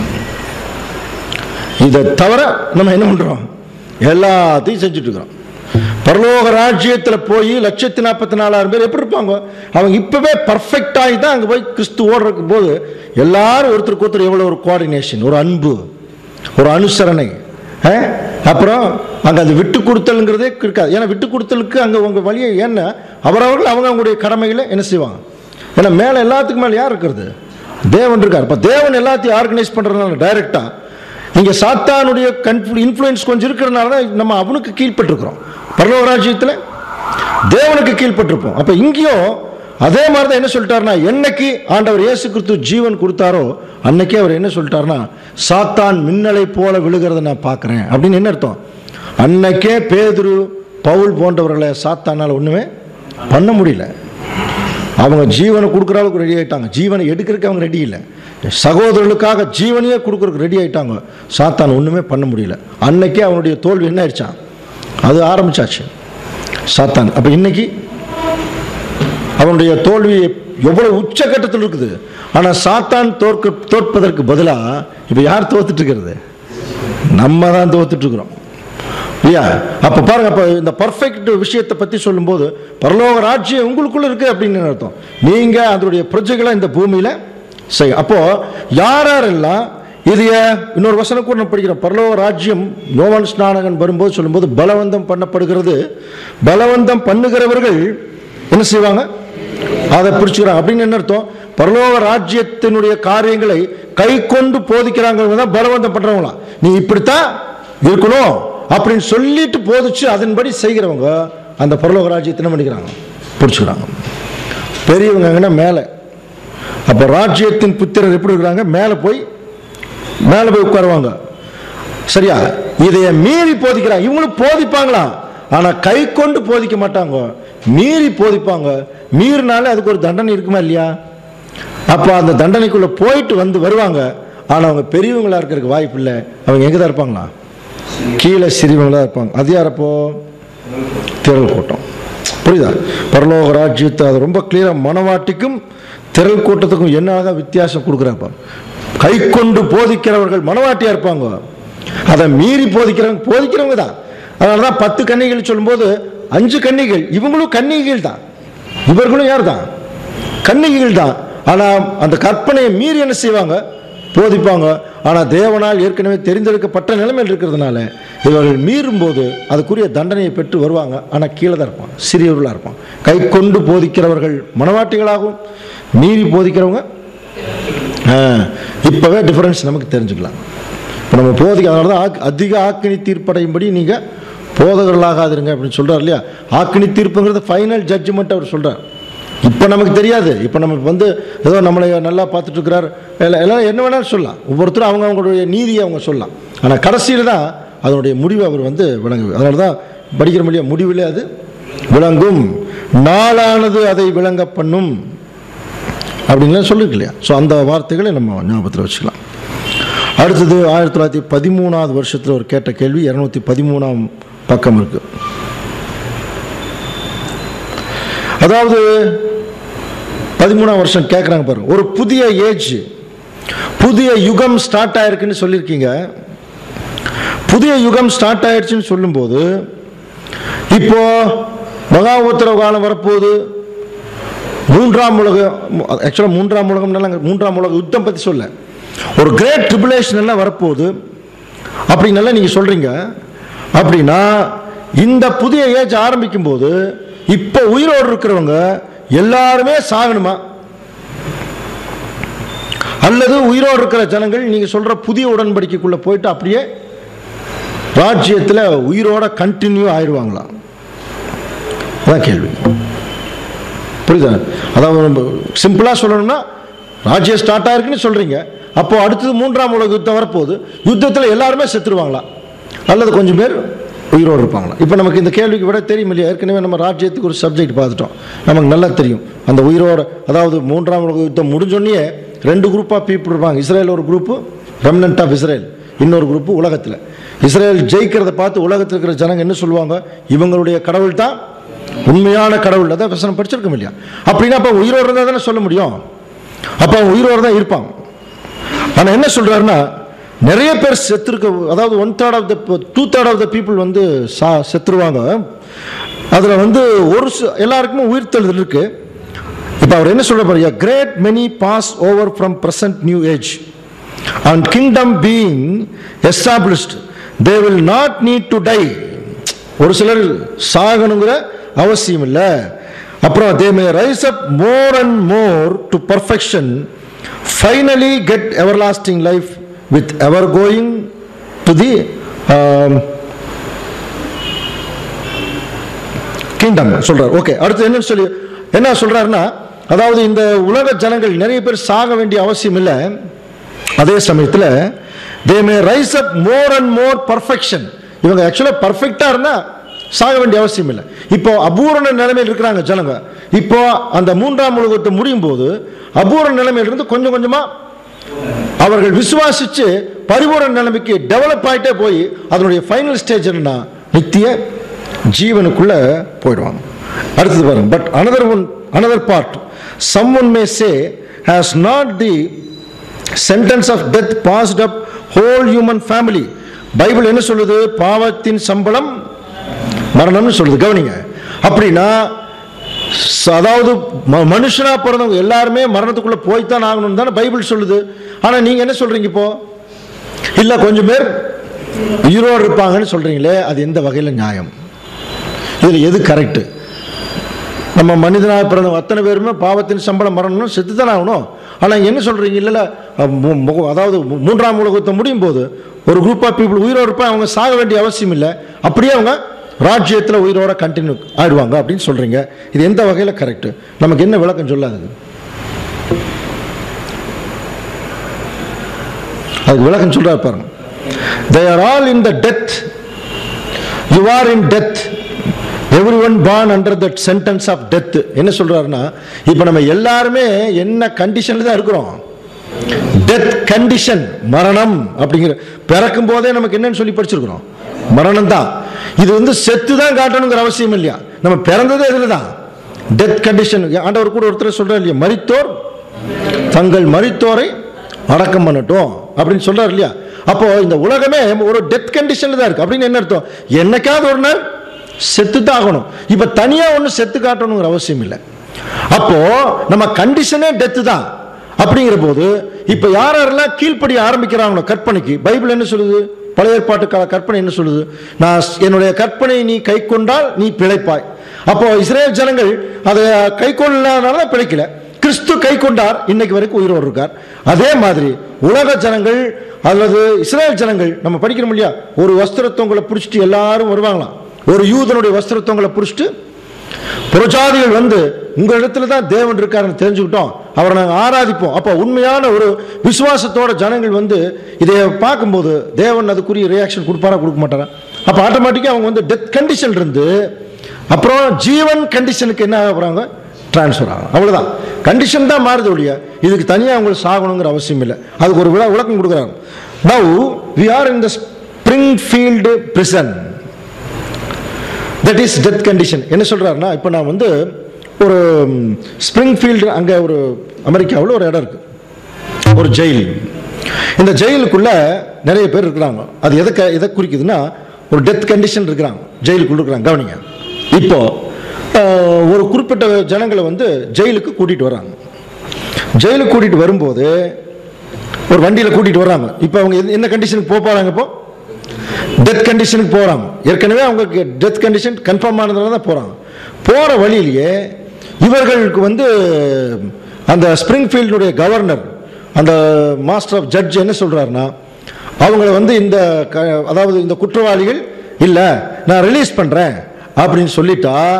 இதை தவிர நம்ம என்ன பண்ணுறோம் எல்லாத்தையும் செஞ்சுட்டு இருக்கிறோம் பரலோக ராஜ்யத்தில் போய் லட்சத்தி நாற்பத்தி நாலாயிரம் பேர் எப்படி இருப்பாங்க அவங்க இப்பவே பர்ஃபெக்ட் ஆகி தான் அங்கே போய் கிறிஸ்து ஓடுறக்கு போது எல்லாரும் ஒருத்தருக்கு ஒருத்தர் எவ்வளோ ஒரு கோஆர்டினேஷன் ஒரு அன்பு ஒரு அனுசரணை அஹ்? அப்புறம் அங்கே அது விட்டு கொடுத்தலுங்கிறதே இருக்காது ஏன்னா விட்டு கொடுத்தலுக்கு அங்கே உங்கள் வழியை என்ன அவரவர்கள் அவங்க அவங்களுடைய கடமைகளை என்ன செய்வாங்க ஏன்னா மேலே எல்லாத்துக்கும் மேலே யார் இருக்கிறது தேவன் இருக்கார் இப்போ தேவன் எல்லாத்தையும் ஆர்கனைஸ் பண்ணுறதுனால டைரெக்டாக இங்கே சாத்தானுடைய கன்ஃபு இன்ஃப்ளூயன்ஸ் கொஞ்சம் இருக்கிறதுனால தான் நம்ம அவனுக்கு கீழ்ப்பட்டிருக்கிறோம் பரலோக ராஜ்யத்தில் தேவனுக்கு கீழ்ப்பட்டிருப்போம் அப்போ இங்கேயும் அதே மாதிரி தான் என்ன சொல்லிட்டாருன்னா என்னைக்கு ஆண்டவர் இயேசு கிறிஸ்து ஜீவன் கொடுத்தாரோ அன்னைக்கே அவர் என்ன சொல்லிட்டாருன்னா சாத்தான் மின்னலை போல விழுகிறத நான் பார்க்குறேன் அப்படின்னு என்ன அர்த்தம் அன்னைக்கே பேதுரு பவுல் போன்றவர்களை சாத்தானால் ஒன்றுமே பண்ண முடியல அவங்க ஜீவனை கொடுக்குற அளவுக்கு ரெடி ஆயிட்டாங்க ஜீவனை எடுக்கிறதுக்கு அவங்க ரெடி இல்லை சகோதரர்களுக்காக ஜீவனையே கொடுக்கறதுக்கு ரெடி ஆயிட்டாங்க சாத்தான் ஒன்றுமே பண்ண முடியல அன்னைக்கே அவனுடைய தோல்வி என்ன ஆயிடுச்சான் அது ஆரம்பிச்சாச்சு சாத்தான் அப்போ இன்னைக்கு அவனுடைய தோல்வி எவ்வளவு உச்சக்கட்டத்தில் இருக்குது ஆனால் சாத்தான் தோற்க தோற்பதற்கு பதிலாக இப்போ யார் தோத்துட்டு இருக்கிறது நம்ம தான் தோத்துட்டு இருக்கிறோம் இல்லையா அப்போ பாருங்க அப்போ இந்த பர்ஃபெக்ட் விஷயத்தை பற்றி சொல்லும்போது பரலோக ராஜ்யம் உங்களுக்குள்ள இருக்கு அப்படின்னு அர்த்தம் நீங்க அதனுடைய பிரஜைகளை இந்த பூமியில செய் அப்போ யார் யாரெல்லாம் இது இன்னொரு வசனம் கூட நான் படிக்கிறோம் பரலோக ராஜ்யம் யோவான் ஸ்நானகன் வரும்போது சொல்லும்போது பலவந்தம் பண்ணப்படுகிறது பலவந்தம் பண்ணுகிறவர்கள் என்ன செய்வாங்க அதை பிடிச்சுக்கிறாங்க அப்படின்னு என்ன அர்த்தம் பரலோக ராஜ்யத்தினுடைய காரியங்களை கை கொண்டு போதிக்கிறாங்க தான் பலவந்தம் பண்றவங்களா நீ இப்படித்தான் இருக்கணும் அப்படின்னு சொல்லிட்டு போதிச்சு அதன்படி செய்கிறவங்க அந்த பரலோக ராஜ்யத்தை என்ன பண்ணிக்கிறாங்க பிடிச்சிக்கிறாங்க பெரியவங்க எங்கன்னா மேலே அப்போ ராஜ்யத்தின் புத்திரர் எப்படி இருக்கிறாங்க மேலே போய் மேலே போய் உட்காருவாங்க சரியா இதைய மீறி போதிக்கிறாங்க இவங்களும் போதிப்பாங்களாம் ஆனா கை கொண்டு போதிக்க மாட்டாங்க மீறி போதிப்பாங்க மீறினாலே அதுக்கு ஒரு தண்டனை இருக்குமா இல்லையா அப்போ அந்த தண்டனைக்குள்ள போயிட்டு வந்து வருவாங்க ஆனா அவங்க பெரியவங்களா இருக்கிறதுக்கு வாய்ப்பு இல்லை அவங்க எங்க தான் இருப்பாங்களா கீழே சிறியவங்களா இருப்பாங்க அது யார் அப்போ திரள் கூட்டம் புரியுதா பரலோக ராஜ்யத்தை அது ரொம்ப கிளியராக மனவாட்டிக்கும் திரள் கூட்டத்துக்கும் என்ன வித்தியாசம் கொடுக்குறாப்பா கை கொண்டு போதிக்கிறவர்கள் மனவாட்டியா இருப்பாங்க அதை மீறி போதிக்கிறவங்க போதிக்கிறவங்க தான் அதனால தான் பத்து கன்னிகள் சொல்லும்போது அஞ்சு கன்னிகள் இவங்களும் கன்னிகைகள் தான் இவர்களும் யார் தான் கன்னிகைகள் தான் ஆனால் அந்த கற்பனையை மீறி என்ன செய்வாங்க போதிப்பாங்க ஆனால் தேவனால் ஏற்கனவே தெரிந்தெடுக்கப்பட்ட நிலைமையில் இருக்கிறதுனால இவர்கள் மீறும்போது அதுக்குரிய தண்டனையை பெற்று வருவாங்க ஆனால் கீழே தான் இருப்பான் சிறியவர்களாக இருப்பான் கை கொண்டு போதிக்கிறவர்கள் மனவாட்டிகளாகவும் மீறி போதிக்கிறவங்க ஆ, இப்போவே டிஃபரன்ஸ் நமக்கு தெரிஞ்சுக்கலாம் இப்போ நம்ம போதிக்க அதனால தான் ஆக்- அதிக ஆக்கினி தீர்ப்படையும்படி நீங்கள் போதகர்களாகாதிருங்க அப்படின்னு சொல்கிறார் இல்லையா ஆக்கினி தீர்ப்புங்கிறது ஃபைனல் ஜட்ஜ்மெண்ட் அவர் சொல்கிறார் இப்போ நமக்கு தெரியாது இப்போ நம்ம வந்து ஏதோ நம்மளை நல்லா பார்த்துட்டு இருக்கிறார் எல்லாம் எல்லாம் என்ன வேணாலும் சொல்லலாம் ஒவ்வொருத்தரும் அவங்க அவங்களுடைய நீதியை அவங்க சொல்லலாம் ஆனால் கடைசியில் தான் அதனுடைய முடிவை அவர் வந்து விளங்கு அதனால தான் படிக்கிற முடிய முடிவிலே அது விளங்கும் நாளானது அதை விளங்க பண்ணும் அப்படின்லாம் சொல்லிருக்கு இல்லையா ஸோ அந்த வார்த்தைகளை நம்ம ஞாபகத்தில் வச்சுக்கலாம் அடுத்தது ஆயிரத்தி தொள்ளாயிரத்தி பதிமூணாவது வருஷத்தில் ஒரு கேட்ட கேள்வி இரநூத்தி பதிமூணாம் பக்கம் இருக்கு அதாவது பதிமூணாம் வருஷம் கேட்குறாங்க பாருங்க ஒரு புதிய ஏஜ் புதிய யுகம் ஸ்டார்ட் ஆயிருக்குன்னு சொல்லியிருக்கீங்க புதிய யுகம் ஸ்டார்ட் ஆயிடுச்சுன்னு சொல்லும்போது இப்போ மகா உத்தரவு காலம் வரப்போகுது மூன்றாம் உலக ஆக்சுவலாக மூன்றாம் உலகம் மூன்றாம் உலக யுத்தம் பற்றி சொல்ல ஒரு கிரேட் ட்ரிபுலேஷன் எல்லாம் வரப்போகுது அப்படின்னெல்லாம் நீங்கள் சொல்கிறீங்க அப்படின்னா இந்த புதிய ஏஜ் ஆரம்பிக்கும் போது இப்போ உயிரோடு இருக்கிறவங்க எல்லாருமே சாகணுமா அல்லது உயிரோடு இருக்கிற ஜனங்கள் நீங்கள் சொல்கிற புதிய உடன்படிக்கைக்குள்ளே போயிட்டு அப்படியே ராஜ்யத்தில் உயிரோட கண்டினியூ ஆயிடுவாங்களா அதான் கேள்வி புரியுதா அதாவது நம்ம சிம்பிளாக சொல்லணும்னா ராஜ்யம் ஸ்டார்ட் ஆயிருக்குன்னு சொல்கிறீங்க அப்போ அடுத்தது மூன்றாம் உலக யுத்தம் வரப்போகுது யுத்தத்தில் எல்லாருமே செத்துருவாங்களா அல்லது கொஞ்சம் பேர் உயிரோடு இருப்பாங்களா இப்போ நமக்கு இந்த கேள்விக்கு விட தெரியும் இல்லையா ஏற்கனவே நம்ம ராஜ்யத்துக்கு ஒரு சப்ஜெக்ட் பார்த்துட்டோம் நமக்கு நல்லா தெரியும் அந்த உயிரோட அதாவது மூன்றாம் உலக யுத்தம் முடிஞ்சோடனே ரெண்டு குரூப்பாக பீப்புள் இருப்பாங்க இஸ்ரேல் ஒரு குரூப்பு ரெம்னன்ட் ஆஃப் இஸ்ரேல் இன்னொரு குரூப்பு உலகத்தில் இஸ்ரேல் ஜெயிக்கிறத பார்த்து உலகத்தில் இருக்கிற ஜனங்க என்ன சொல்லுவாங்க இவங்களுடைய கடவுள் தான் உண்மையான கடவுள் அதான் வசனம் படிச்சிருக்கோம் இல்லையா அப்படின்னா அப்போ உயிரோடு இருந்தால் தானே சொல்ல முடியும் அப்போ அவங்க உயிரோடு தான் இருப்பாங்க ஆனால் என்ன சொல்றாருன்னா நிறைய பேர் செத்துருக்க அதாவது one third of the two third of the people வந்து சா செத்துருவாங்க அதில் வந்து ஒரு சி- எல்லாருக்குமே உயிர்த்தெழுதல் இருக்கு இப்போ அவர் என்ன சொல்ற பாருங்க great many pass over from present new age and kingdom being established they will not need to die ஒரு சிலர் சாகணுங்கிற அவசியம் இல்லை அப்புறம் they may rise up more and more to perfection finally get everlasting life with ever going to the kingdom சொல்றார் okay அடுத்து என்னன்னு சொல்லி என்ன சொல்றாருன்னா அதாவது இந்த உலக ஜனங்கள் நிறைய பேர் சாக வேண்டிய அவசியம் இல்லை அதே சமயத்தில் they may rise up more and more perfection இவங்க ஆக்சுவலாக பர்ஃபெக்டாக இருந்தால் சாக வேண்டிய அவசியம் இல்லை இப்போ அபூரண நிலைமையில் இருக்கிறாங்க ஜனங்க இப்போ அந்த மூன்றாம் உலகத்தை முடியும் போது அபூரண நிலைமையிலிருந்து கொஞ்சம் கொஞ்சமாக அவர்கள் விசுவாசிச்சு பரிபூரண நிலைமைக்கு டெவலப் ஆயிட்டே போய் அதனுடைய ஃபைனல் ஸ்டேஜ் என்னன்னா நித்திய ஜீவனுக்குள்ள போயிடுவாங்க அடுத்தது பாருங்க but another one another part someone may say has not the sentence of death passed up whole human family Bible என்ன சொல்லுது பாவத்தின் சம்பளம் மரணம்னு சொல்லுது கவனிங்க அப்படின்னா ச- அதாவது ம- மனுஷனா பிறந்தவங்க எல்லாருமே மரணத்துக்குள்ள போய்த்தான் ஆகணும்னு தானே பைபிள் சொல்லுது ஆனா நீங்க என்ன சொல்றீங்க இப்போ இல்ல கொஞ்சம் பேர் உயிரோடு இருப்பாங்கன்னு சொல்றீங்களே அது எந்த வகையில நியாயம் இதுல எது கரெக்ட் நம்ம மனிதனாக பிறந்தவங்க அத்தனை பேருமே பாவத்தின் சம்பளம் மரணம்னு செத்து தானே ஆகணும் ஆனால் என்ன சொல்கிறீங்க இல்லை அதாவது மூ- மூன்றாம் உலகத்தை முடியும் போது ஒரு குரூப் ஆஃப் பீப்புள் உயிரோடு இருப்பாங்க அவங்க சாக வேண்டிய அவசியம் இல்லை அப்படியே அவங்க ராஜ்யத்தில் உயிரோட கண்டினியூ ஆயிடுவாங்க அப்படின்னு சொல்கிறீங்க இது எந்த வகையில் கரெக்ட் நமக்கு என்ன விளக்கம் சொல்லாது அதுக்கு விளக்கம் சொல்கிறார் பாருங்க they are all in the death you are in death everyone born under that sentence of death என்ன சொல்றாருன்னா இப்போ நம்ம எல்லாருமே என்ன கண்டிஷன்ல தான் இருக்கிறோம் டெத் கண்டிஷன் மரணம் அப்படிங்கிற பிறக்கும் போதே நமக்கு என்னன்னு சொல்லி படிச்சிருக்கிறோம் மரணம் தான் இது வந்து செத்து தான் காட்டணுங்கிற அவசியம் இல்லையா நம்ம பிறந்ததே இதில் தான் டெத் கண்டிஷன் ஆண்டவர் கூட ஒருத்தர் சொல்றாரு இல்லையா மரித்தோர் தங்கள் மரித்தோரை அடக்கம் பண்ணட்டும் அப்படின்னு சொல்றாரு இல்லையா அப்போ இந்த உலகமே ஒரு டெத் கண்டிஷன்ல தான் இருக்கு அப்படின்னு என்ன அர்த்தம் என்னைக்காவது ஒரு நாள் செத்து தான் ஆகணும் இப்ப தனியா ஒண்ணு செத்து காட்டணுங்கிற அவசியம் இல்லை அப்போ நம்ம கண்டிஷனே டெத்து தான் அப்படிங்கிற போது இப்ப யார் யாரெல்லாம் கீழ்ப்படிய ஆரம்பிக்கிறாங்களோ கற்பனைக்கு பைபிள் என்ன சொல்லுது பழைய ஏற்பாட்டு கால கற்பனை என்ன சொல்லுது நான் என்னுடைய கற்பனை நீ கை கொண்டால் நீ பிழைப்பாய் அப்போ இஸ்ரேல் ஜனங்கள் அதை கை கொள்ளாதனால தான் பிழைக்கல கிறிஸ்து கை கொண்டார் இன்னைக்கு வரைக்கும் உயிரோடு இருக்கார் அதே மாதிரி உலக ஜனங்கள் அல்லது இஸ்ரேல் ஜனங்கள் நம்ம படிக்கிறோம் இல்லையா ஒரு வஸ்திரத்தவங்களை பிடிச்சிட்டு எல்லாரும் வருவாங்களாம் ஒரு யூதனுடைய வஸ்திரத்தவங்களை பிடிச்சிட்டு புறஜாதிகள் வந்து உங்க இடத்துல தான் தேவன் இருக்காருன்னு தெரிஞ்சுக்கிட்டோம் அவரை நாங்கள் ஆராதிப்போம் அப்போ உண்மையான ஒரு விசுவாசத்தோட ஜனங்கள் வந்து இதை பார்க்கும்போது தேவன் அதுக்குரிய ரியாக்ஷன் கொடுப்பாரா கொடுக்க மாட்டாரா அப்போ ஆட்டோமேட்டிக்காக அவங்க வந்து டெத் கண்டிஷன் இருந்து அப்புறம் ஜீவன் கண்டிஷனுக்கு என்ன ஆக போகிறாங்க ட்ரான்ஸ்ஃபர் ஆகும் அவ்வளோதான் கண்டிஷன் தான் மாறுது ஒழிய இதுக்கு தனியாக அவங்களுக்கு சாகணுங்கிற அவசியம் இல்லை அதுக்கு ஒரு விள- விளக்கம் கொடுக்குறாங்க now we are in the Springfield prison that is death condition என்ன சொல்கிறாருன்னா இப்போ நான் வந்து ஒரு ஸ்ப்ரிங் ஃபீல்டு அங்கே ஒரு அமெரிக்காவில் ஒரு இடம் இருக்குது ஒரு ஜெயில் இந்த ஜெயிலுக்குள்ள நிறைய பேர் இருக்கிறாங்க அது எதை எதை குறிக்குதுன்னா ஒரு டெத் கண்டிஷன் இருக்கிறாங்க ஜெயிலுக்குள்ள இருக்கிறாங்க கவனிங்க இப்போ ஆஹ், ஒரு குறிப்பிட்ட ஜனங்களை வந்து ஜெயிலுக்கு கூட்டிட்டு வராங்க ஜெயிலுக்கு கூட்டிட்டு வரும்போது ஒரு வண்டியில் கூட்டிட்டு வர்றாங்க இப்போ அவங்க எது- என்ன கண்டிஷனுக்கு போக போறாங்க இப்போ டெத் கண்டிஷனுக்கு போகிறாங்க ஏற்கனவே அவங்களுக்கு டெத் கண்டிஷன் கன்ஃபார்ம் ஆனதுனால தான் போகிறாங்க போகிற வழியிலேயே இவர்களுக்கு வந்து அந்த ஸ்ப்ரிங்ஃபீல்டுடைய கவர்னர் அந்த மாஸ்டர் ஆஃப் ஜட்ஜ் என்ன சொல்கிறாருன்னா அவங்கள வந்து இந்த க- அதாவது இந்த குற்றவாளிகள் இல்லை நான் ரிலீஸ் பண்ணுறேன் அப்படின்னு சொல்லிட்டா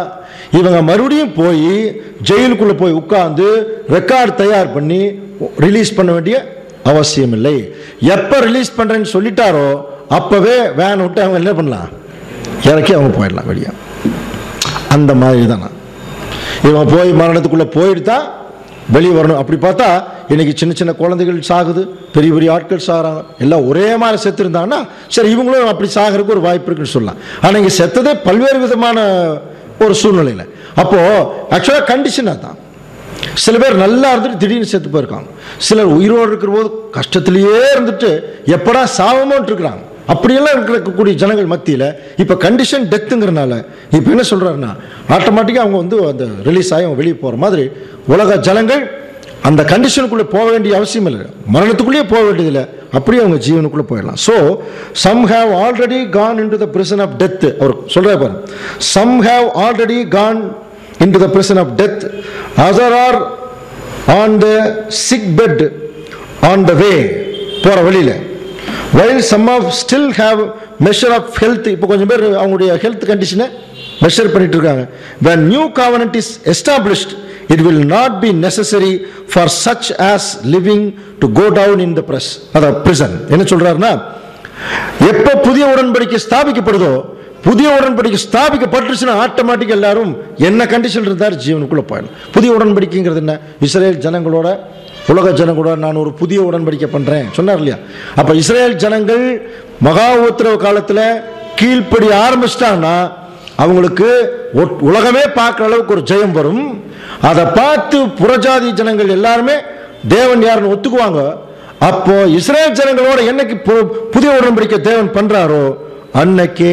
இவங்க மறுபடியும் போய் ஜெயிலுக்குள்ள போய் உட்கார்ந்து ரெக்கார்டு தயார் பண்ணி ரிலீஸ் பண்ண வேண்டிய அவசியம் இல்லை எப்ப ரிலீஸ் பண்றேன்னு சொல்லிட்டாரோ அப்பவே வேன் விட்டு அவங்க என்ன பண்ணலாம் இறக்கி அவங்க போயிடலாம் வெளியே அந்த மாதிரி தான் இவன் போய் மரணத்துக்குள்ள போயிட்டு தான் வெளியே வரணும் அப்படி பார்த்தா இன்னைக்கு சின்ன சின்ன குழந்தைகள் சாகுது பெரிய பெரிய ஆட்கள் சாகுறாங்க எல்லாம் ஒரே மாதிரி செத்து இருந்தாங்கன்னா சரி இவங்களும் அப்படி சாகிறதுக்கு ஒரு வாய்ப்பு இருக்குன்னு சொல்லலாம் ஆனால் இங்கே செத்ததே பல்வேறு விதமான ஒரு சூழ்நிலையில் அப்போ ஆக்சுவலாக கண்டிஷனாக தான் சில பேர் நல்லா இருந்துட்டு திடீர்னு செத்து போயிருக்காங்க சிலர் உயிரோடு இருக்கிற போது கஷ்டத்திலேயே இருந்துட்டு எப்படா சாவமோன்ட்டு இருக்கிறாங்க அப்படியெல்லாம் இருக்கக்கூடிய ஜனங்கள் மத்தியில் இப்போ கண்டிஷன் டெத்துங்கிறனால இப்போ என்ன சொல்கிறாருன்னா ஆட்டோமேட்டிக்காக அவங்க வந்து அந்த ரிலீஸ் ஆகி அவங்க வெளியே போகிற மாதிரி உலக ஜனங்கள் அந்த கண்டிஷனுக்குள்ளே போக வேண்டிய அவசியம் இல்லை மரணத்துக்குள்ளேயே போக வேண்டியதில்லை அப்படியே அவங்க ஜீவனுக்குள்ளே போயிடலாம் so some have already gone into the prison of death அவர் சொல்கிறார் பாருங்க some have already gone into the prison of death other are on the sick bed on the way போகிற வழியில் while some of still have measure of health இப்போ கொஞ்சம் பேர் அவங்களுடைய health கண்டிஷனை மெஷர் பண்ணிட்டு இருக்காங்க when new covenant is established it will not be necessary for such as living to go down in the press அத prison என்ன சொல்றாருன்னா எப்போ புதிய உடன்படிக்கை ஸ்தாபிக்கப்படுதோ புதிய உடன்படிக்கை ஸ்தாபிக்கப்பட்டுச்சுன்னா ஆட்டோமேட்டிக் எல்லாரும் என்ன கண்டிஷன் இருந்தார் ஜீவனுக்குள்ள போயிடலாம் புதிய உடன்படிக்கைங்கிறது என்ன இஸ்ரேல் ஜனங்களோட உலக ஜனங்களோட நான் ஒரு புதிய உடன்படிக்கை பண்றேன் சொன்னார் இல்லையா அப்ப இஸ்ரேல் ஜனங்கள் மகா உத்தரவு காலத்துல கீழ்ப்படி ஆரம்பிச்சிட்டாங்கன்னா அவங்களுக்கு ஒட்- உலகமே பார்க்குற அளவுக்கு ஒரு ஜெயம் வரும் அதை பார்த்து புறஜாதி ஜனங்கள் எல்லாருமே தேவன் யாருன்னு ஒத்துக்குவாங்க அப்போ இஸ்ரேல் ஜனங்களோட என்னைக்கு பு- புதிய உடன்படிக்கை தேவன் பண்றாரோ அன்னைக்கே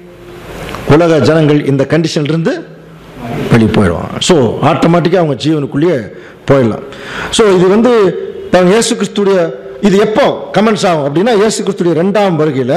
உலக ஜனங்கள் இந்த கண்டிஷன் இருந்து வெளியே போயிடுவாங்க ஸோ ஆட்டோமேட்டிக்காக அவங்க ஜீவனுக்குள்ளேயே போயிடலாம் ஸோ இது வந்து பாருங்க, இயேசு கிறிஸ்துடைய இது எப்போ கமெண்ட்ஸ் ஆகும் அப்படின்னா இயேசு கிறிஸ்துடைய ரெண்டாம் வருகையில்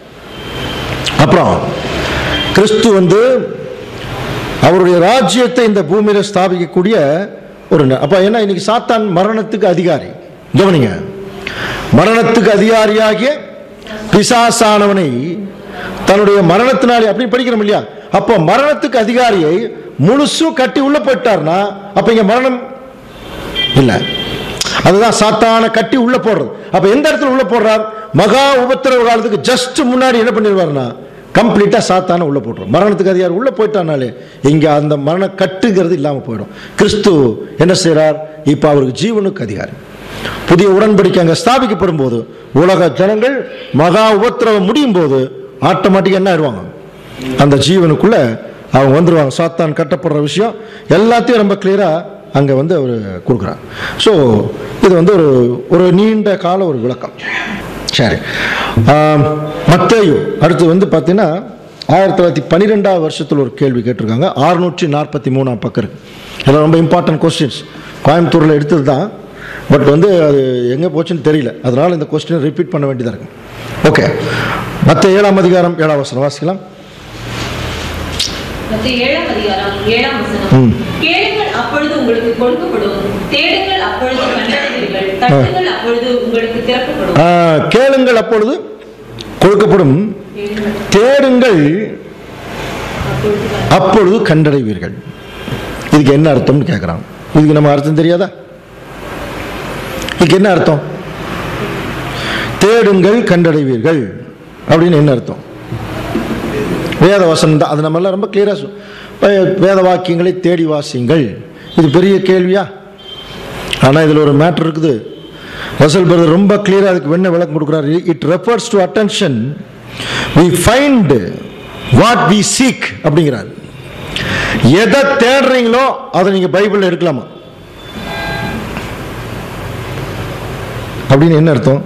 அப்புறம் கிறிஸ்து வந்து அவருடைய ராஜ்யத்தை இந்த பூமியில ஸ்தாபிக்கக்கூடிய ஒரு ந- அப்ப என்ன இன்னைக்கு சாத்தான் மரணத்துக்கு அதிகாரி கவனிங்க மரணத்துக்கு அதிகாரியாகிய பிசாசானவனை தன்னுடைய மரணத்தினாலே அப்படி படிக்கிறோம் இல்லையா அப்போ மரணத்துக்கு அதிகாரியை முழுசும் கட்டி உள்ள போயிட்டார்னா அப்ப இங்க மரணம் இல்ல அதுதான் சாத்தான கட்டி உள்ள போடுறது அப்ப எந்த இடத்துல உள்ள போடுறார் மகா உபத்திரவ காலத்துக்கு ஜஸ்ட் முன்னாடி என்ன பண்ணிடுவாருன்னா கம்ப்ளீட்டா சாத்தான உள்ள போட்டுரும் மரணத்துக்கு அதிகாரி உள்ள போயிட்டானாலே இங்க அந்த மரண கட்டுங்கிறது இல்லாம போயிடும் கிறிஸ்து என்ன செய்றார் இப்ப அவருக்கு ஜீவனுக்கு அதிகாரி புதிய உடன்படிக்கை அங்க ஸ்தாபிக்கப்படும் போது உலக ஜனங்கள் மகா உபத்திரவம் முடியும் போது ஆட்டோமேட்டிக்கா என்ன ஆயிடுவாங்க அந்த ஜீவனுக்குள்ள அவங்க வந்துருவாங்க சாத்தான் கட்டப்படுற விஷயம் எல்லாத்தையும் ரொம்ப கிளியரா அங்க வந்து அவர் கொடுக்குறார் ஸோ இது வந்து ஒரு ஒரு நீண்ட கால ஒரு விளக்கம் சரி ஆம், மத்தேயு அடுத்து வந்து பார்த்தீங்கன்னா ஆயிரத்தி தொள்ளாயிரத்தி பன்னிரெண்டாவது வருஷத்தில் ஒரு கேள்வி கேட்டிருக்காங்க அறுநூற்றி நாற்பத்தி மூணாம் பக்கம் இருக்கு இதெல்லாம் ரொம்ப இம்பார்ட்டன்ட் கொஸ்டின்ஸ் கோயம்புத்தூரில் எடுத்தது தான் பட் வந்து அது எங்கே போச்சுன்னு தெரியல அதனால் இந்த கொஸ்டினை ரிப்பீட் பண்ண வேண்டியதாக இருக்கு ஓகே மற்ற ஏழாம் அதிகாரம் ஏழாம் வசனம் வாசிக்கலாம் மத்திய ஏழாம் அதிகாரம் ஏழாம் வசனம் கேளுங்கள் அப்பொழுது உங்களுக்கு கொடுக்கப்படும் தேடுங்கள் அப்பொழுது கண்டடைவீர்கள் தட்டுங்கள் அப்பொழுது உங்களுக்கு திறக்கப்படும் ஆ, கேளுங்கள் அப்பொழுது கொடுக்கப்படும் கேளுங்கள் தேடுங்கள் அப்பொழுது அப்பொழுது கண்டடைவீர்கள் இதுக்கு என்ன அர்த்தம்னு கேட்குறாங்க இதுக்கு நம்ம அர்த்தம் தெரியாதா இதுக்கு என்ன அர்த்தம் தேடுங்கள் கண்டடைவீர்கள் அப்படின்னு என்ன அர்த்தம் வேத வசனம் தான் அது நம்ம எல்லாம் ரொம்ப கிளியராக வேத வாக்கியங்களை தேடி வாசியுங்கள் இது பெரிய கேள்வியா ஆனால் இதில் ஒரு மேட்டர் இருக்குது ரசல் பிரதர் ரொம்ப கிளியராக அதுக்கு என்ன விளக்கம் கொடுக்குறாரு it refers to attention we find what we seek அப்படிங்கிறார் எதை தேடுறீங்களோ அதை நீங்க பைபிள்ல எடுக்கலாமா அப்படின்னு என்ன அர்த்தம்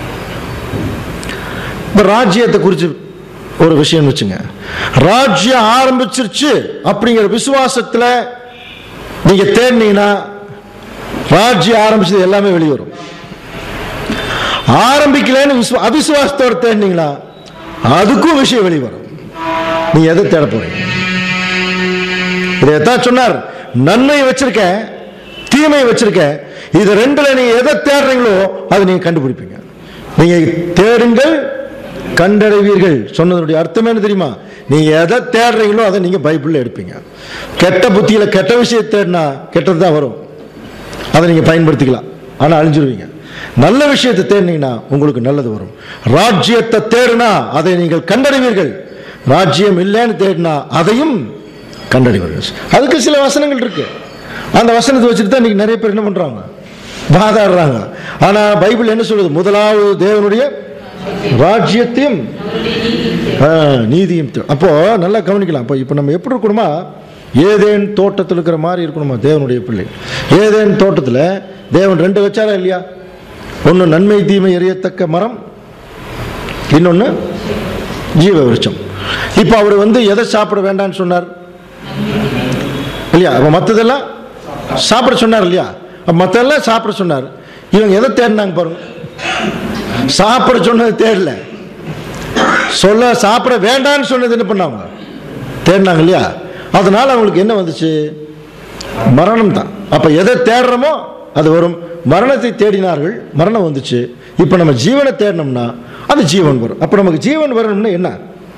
இப்ப ராஜ்யத்தை குறித்து ஒரு விஷயம் வச்சுங்க ராஜ்யம் ஆரம்பிச்சிருச்சு அப்படிங்கிற விசுவாசத்துல நீங்க தேடினீங்கன்னா ராஜ்யம் ஆரம்பிச்சது எல்லாமே வெளியே வரும் ஆரம்பிக்கலன்னு விசுவா அவிசுவாசத்தோட தேடினீங்களா அதுக்கும் விஷயம் வெளியே வரும் நீ எதை தேட போறீங்க இதைத்தான் சொன்னார் நன்மை வச்சிருக்கேன் தீமை வச்சிருக்கேன் இது ரெண்டுல நீங்க எதை தேடுறீங்களோ அதை நீங்க கண்டுபிடிப்பீங்க நீங்க தேடுங்கள் கண்டடைவீர்கள் சொன்னதனுடைய அர்த்தம் என்ன தெரியுமா நீங்கள் எதை தேடுறீங்களோ அதை நீங்கள் பைபிளில் எடுப்பீங்க கெட்ட புத்தியில் கெட்ட விஷயத்தை தேடினா கெட்டது தான் வரும் அதை நீங்கள் பயன்படுத்திக்கலாம் ஆனால் அழிஞ்சிருவீங்க நல்ல விஷயத்தை தேடினீங்கன்னா உங்களுக்கு நல்லது வரும் ராஜ்யத்தை தேடினா அதை நீங்கள் கண்டறிவீர்கள் ராஜ்யம் இல்லைன்னு தேடினா அதையும் கண்டறிவீர்கள் அதுக்கு சில வசனங்கள் இருக்கு அந்த வசனத்தை வச்சுட்டு தான் இன்னைக்கு நிறைய பேர் என்ன பண்றாங்க வாதாடுறாங்க ஆனா பைபிள் என்ன சொல்லுது முதலாவது தேவனுடைய ராஜ்யத்தையும் ஆ, நீதியும் தே- அப்போ நல்லா கவனிக்கலாம் அப்போ இப்போ நம்ம எப்படி இருக்கணுமா ஏதேன் தோட்டத்தில் இருக்கிற மாதிரி இருக்கணுமா தேவனுடைய பிள்ளை ஏதேன் தோட்டத்தில் தேவன் ரெண்டு வச்சாரா இல்லையா ஒன்று நன்மை தீமை எறியத்தக்க மரம் இன்னொன்று ஜீவ விருட்சம் இப்போ அவர் வந்து எதை சாப்பிட வேண்டாம்னு சொன்னார் இல்லையா அப்போ மற்றதெல்லாம் சாப்பிட சொன்னார் இல்லையா அப்போ மற்றெல்லாம் சாப்பிட சொன்னார் இவங்க எதை தேடினாங்க பாருங்க சாப்பிட சொன்னது தேடல சொல்ல சாப்பிட வேண்டாம்னு சொன்னது என்ன பண்ணாங்க தேடினாங்க இல்லையா அதனால அவங்களுக்கு என்ன வந்துச்சு மரணம் தான் அப்ப எதை தேடுறோமோ அது வரும் மரணத்தை தேடினார்கள் மரணம் வந்துச்சு இப்போ நம்ம ஜீவனை தேடினோம்னா அது ஜீவன் வரும் அப்போ நமக்கு ஜீவன் வரணும்னா என்ன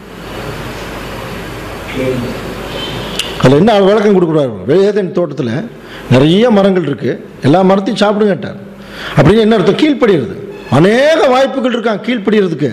அதில் என்ன விளக்கம் கொடுக்குறாரு வேதன் தோட்டத்தில் நிறைய மரங்கள் இருக்கு எல்லா மரத்தையும் சாப்பிடுங்கட்டார் அப்படின்னு என்ன அர்த்தம் கீழ்ப்படுகிறது அநேக வாய்ப்புகள் இருக்கான் கீழ்ப்படுகிறதுக்கு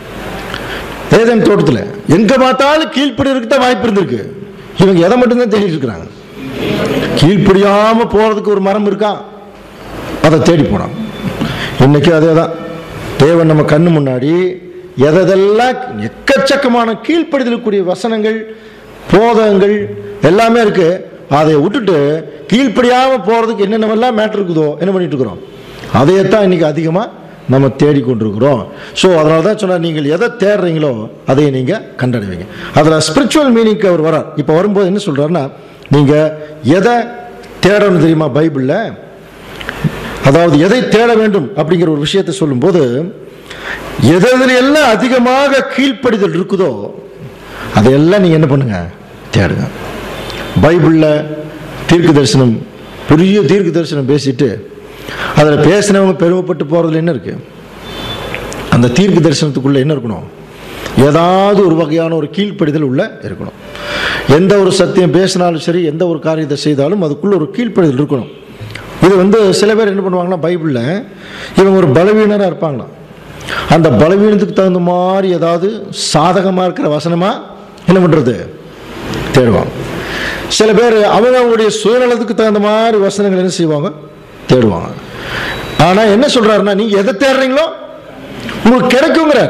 வேதன் தோட்டத்தில் எங்க பார்த்தாலும் கீழ்ப்படுறதுக்கு தான் வாய்ப்பு இருந்திருக்கு இவங்க எதை மட்டும்தான் தேடிட்டு இருக்கிறாங்க கீழ்ப்படியாம போறதுக்கு ஒரு மரம் இருக்கா அதை தேடி போனான் இன்னைக்கு அதே தான் தேவன் நம்ம கண்ணு முன்னாடி எதெல்லாம் எக்கச்சக்கமான கீழ்ப்படிதலுக்குரிய வசனங்கள் போதகங்கள் எல்லாமே இருக்கு அதை விட்டுட்டு கீழ்ப்படியாம போறதுக்கு என்னென்னவெல்லாம் மேட்டர் இருக்குதோ என்ன பண்ணிட்டு இருக்கிறோம் அதையத்தான் இன்னைக்கு அதிகமாக நம்ம தேடிக்கொண்டிருக்கிறோம் ஸோ அதனால தான் சொன்னார் நீங்கள் எதை தேடுறீங்களோ அதை நீங்கள் கண்டறிவீங்க அதில் ஸ்பிரிச்சுவல் மீனிங்க்கு அவர் வரார் இப்போ வரும்போது என்ன சொல்றாருன்னா நீங்கள் எதை தேடணும் தெரியுமா பைபிளில் அதாவது எதை தேட வேண்டும் அப்படிங்கிற ஒரு விஷயத்தை சொல்லும்போது எதில் எல்லாம் அதிகமாக கீழ்ப்படிதல் இருக்குதோ அதையெல்லாம் நீங்கள் என்ன பண்ணுங்க தேடுங்க பைபிளில் தீர்க்க தரிசனம் பெரிய தீர்க்க தரிசனம் பேசிட்டு அதில் பேசினவங்க பெருமைப்பட்டு போகிறதுல என்ன இருக்கு அந்த தீர்க்க தரிசனத்துக்குள்ள என்ன இருக்கணும் ஏதாவது ஒரு வகையான ஒரு கீழ்ப்படிதல் உள்ள இருக்கணும் எந்த ஒரு சத்தியம் பேசினாலும் சரி எந்த ஒரு காரியத்தை செய்தாலும் அதுக்குள்ள ஒரு கீழ்ப்படிதல் இருக்கணும் இது வந்து சில பேர் என்ன பண்ணுவாங்கன்னா பைபிளில் இவங்க ஒரு பலவீனராக இருப்பாங்களாம் அந்த பலவீனத்துக்கு தகுந்த மாதிரி ஏதாவது சாதகமாக இருக்கிற வசனமாக என்ன பண்ணுறது தேடுவாங்க சில பேர் அவங்க அவங்களுடைய சுயநலத்துக்கு தகுந்த மாதிரி வசனங்கள் என்ன செய்வாங்க தேடுவாங்க ஆனால் என்ன சொல்றாருன்னா நீங்க எதை தேடுறீங்களோ உங்களுக்கு கிடைக்குங்கிறார்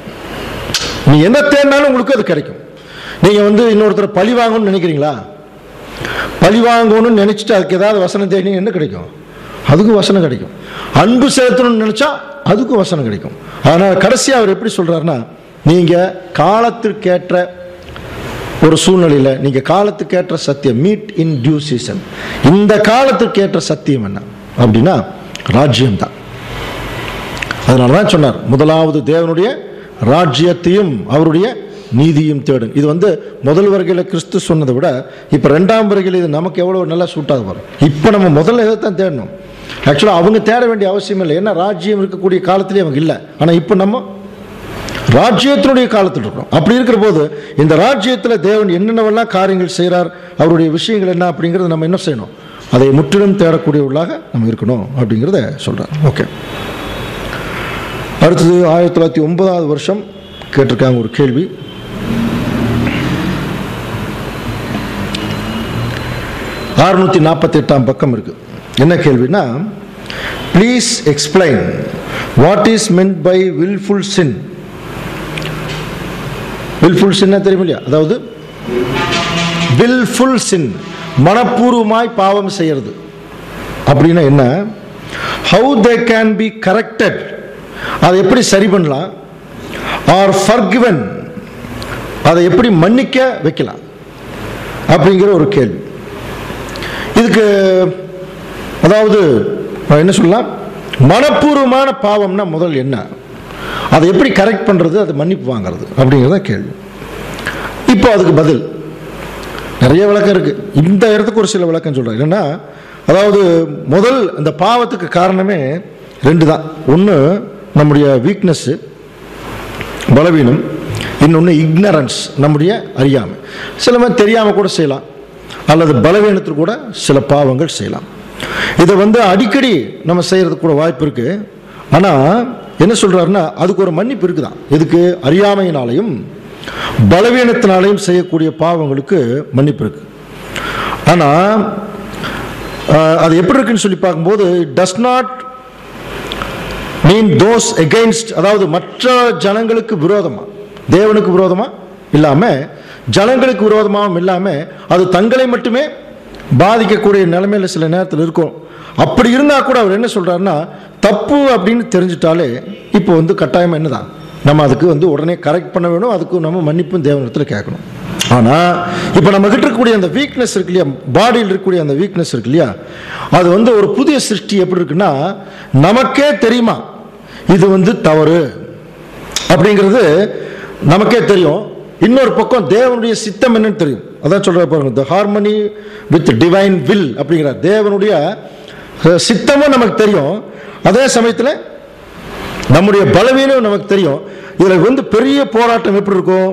நீ என்ன தேடினாலும் உங்களுக்கு அது கிடைக்கும் நீங்க வந்து இன்னொருத்தர் பழி வாங்கணும்னு நினைக்கிறீங்களா பழி வாங்கணும்னு நினைச்சிட்டு அதுக்கு ஏதாவது வசனம் தேடினீங்க என்ன கிடைக்கும் அதுக்கும் வசனம் கிடைக்கும் அன்பு செலுத்தணும்னு நினைச்சா அதுக்கும் வசனம் கிடைக்கும் ஆனால் கடைசியா அவர் எப்படி சொல்றாருன்னா நீங்க காலத்திற்கேற்ற ஒரு சூழ்நிலையில் நீங்க காலத்துக்கேற்ற சத்தியம் மீட் இன் டியூ சீசன் இந்த காலத்துக்கேற்ற சத்தியம் என்ன அப்படின்னா ராஜ்யம் தான் அதனால தான் சொன்னார் முதலாவது தேவனுடைய ராஜ்யத்தையும் அவருடைய நீதியும் தேடும் இது வந்து முதல் வருகையில் கிறிஸ்து சொன்னதை விட இப்போ ரெண்டாம் வருகையில் இது நமக்கு எவ்வளோ நல்லா சூட்டாக வரும் இப்போ நம்ம முதல்ல இதை தான் தேடணும் ஆக்சுவலாக அவங்க தேட வேண்டிய அவசியம் இல்லை ஏன்னா ராஜ்யம் இருக்கக்கூடிய காலத்திலே அவங்க இல்லை ஆனால் இப்போ நம்ம ராஜ்யத்தினுடைய காலத்தில் இருக்கணும் அப்படி இருக்கிற போது இந்த ராஜ்யத்தில் தேவன் என்னென்னவெல்லாம் காரியங்கள் செய்கிறார் அவருடைய விஷயங்கள் என்ன அப்படிங்கிறத நம்ம என்ன செய்யணும் அதை முற்றிலும் தேடக்கூடியவர்களாக நம்ம இருக்கணும் அப்படிங்கிறத சொல்கிறார் ஓகே அடுத்தது ஆயிரத்தி தொள்ளாயிரத்தி ஒன்பதாவது வருஷம் கேட்டிருக்காங்க ஒரு கேள்வி அறுநூத்தி நாற்பத்தி எட்டாம் பக்கம் இருக்கு என்ன கேள்வினா please explain what is meant by wilful sin wilful சின்ன தெரியும் இல்லையா அதாவது வில்ஃபுல் சின் மனப்பூர்வமாய் பாவம் செய்யறது அப்படின்னா என்ன how they can be corrected அதை எப்படி சரி பண்ணலாம் ஆர் ஃபர்கிவன் அதை எப்படி மன்னிக்க வைக்கலாம் அப்படிங்கிற ஒரு கேள்வி இதுக்கு அதாவது நான் என்ன சொல்லலாம் மனப்பூர்வமான பாவம்னா முதல் என்ன அதை எப்படி கரெக்ட் பண்ணுறது அதை மன்னிப்பு வாங்குறது அப்படிங்கிறத கேள்வி இப்போ அதுக்கு பதில் நிறைய விளக்கம் இருக்கு இந்த இடத்துக்கு ஒரு சில விளக்கம் சொல்கிறேன் என்னன்னா அதாவது முதல் இந்த பாவத்துக்கு காரணமே ரெண்டு தான் ஒன்று நம்முடைய வீக்னஸ்ஸு பலவீனம் இன்னொன்று இக்னரன்ஸ் நம்முடைய அறியாமை சில பேர் தெரியாமல் கூட செய்யலாம் அல்லது பலவீனத்தில் கூட சில பாவங்கள் செய்யலாம் இதை வந்து அடிக்கடி நம்ம செய்கிறதுக்கு கூட வாய்ப்பு இருக்குது ஆனால் என்ன சொல்கிறாருன்னா அதுக்கு ஒரு மன்னிப்பு இருக்குதான் இதுக்கு அறியாமையினாலையும் பலவீனத்தினாலையும் செய்யக்கூடிய பாவங்களுக்கு மன்னிப்பு இருக்குது ஆனால் அது எப்படி இருக்குன்னு சொல்லி பார்க்கும்போது does not mean those against அதாவது மற்ற ஜனங்களுக்கு விரோதமா தேவனுக்கு விரோதமா இல்லாம ஜனங்களுக்கு விரோதமாகவும் இல்லாம அது தங்களை மட்டுமே பாதிக்கக்கூடிய நிலைமையில சில நேரத்தில் இருக்கும் அப்படி இருந்தா கூட அவர் என்ன சொல்றாருன்னா தப்பு அப்படின்னு தெரிஞ்சிட்டாலே இப்போ வந்து கட்டாயம் என்னதான் நம்ம அதுக்கு வந்து உடனே கரெக்ட் பண்ண வேணும் அதுக்கு நம்ம மன்னிப்பும் தேவனிடத்தில் கேட்கணும் ஆனால் இப்போ நம்ம கிட்ட இருக்கக்கூடிய அந்த வீக்னஸ் இருக்கு இல்லையா பாடியில் இருக்கக்கூடிய அந்த வீக்னஸ் இருக்கு இல்லையா அது வந்து ஒரு புதிய சிருஷ்டி எப்படி இருக்குன்னா நமக்கே தெரியுமா இது வந்து தவறு அப்படிங்கிறது நமக்கே தெரியும் இன்னொரு பக்கம் தேவனுடைய சித்தம் என்னன்னு தெரியும் அதான் சொல்ற பாருங்க the harmony with divine will அப்படிங்கிறார் தேவனுடைய அஹ், சித்தமும் நமக்கு தெரியும் அதே சமயத்தில் நம்முடைய பலவீனம் நமக்கு தெரியும் இதில் வந்து பெரிய போராட்டம் எப்படி இருக்கும்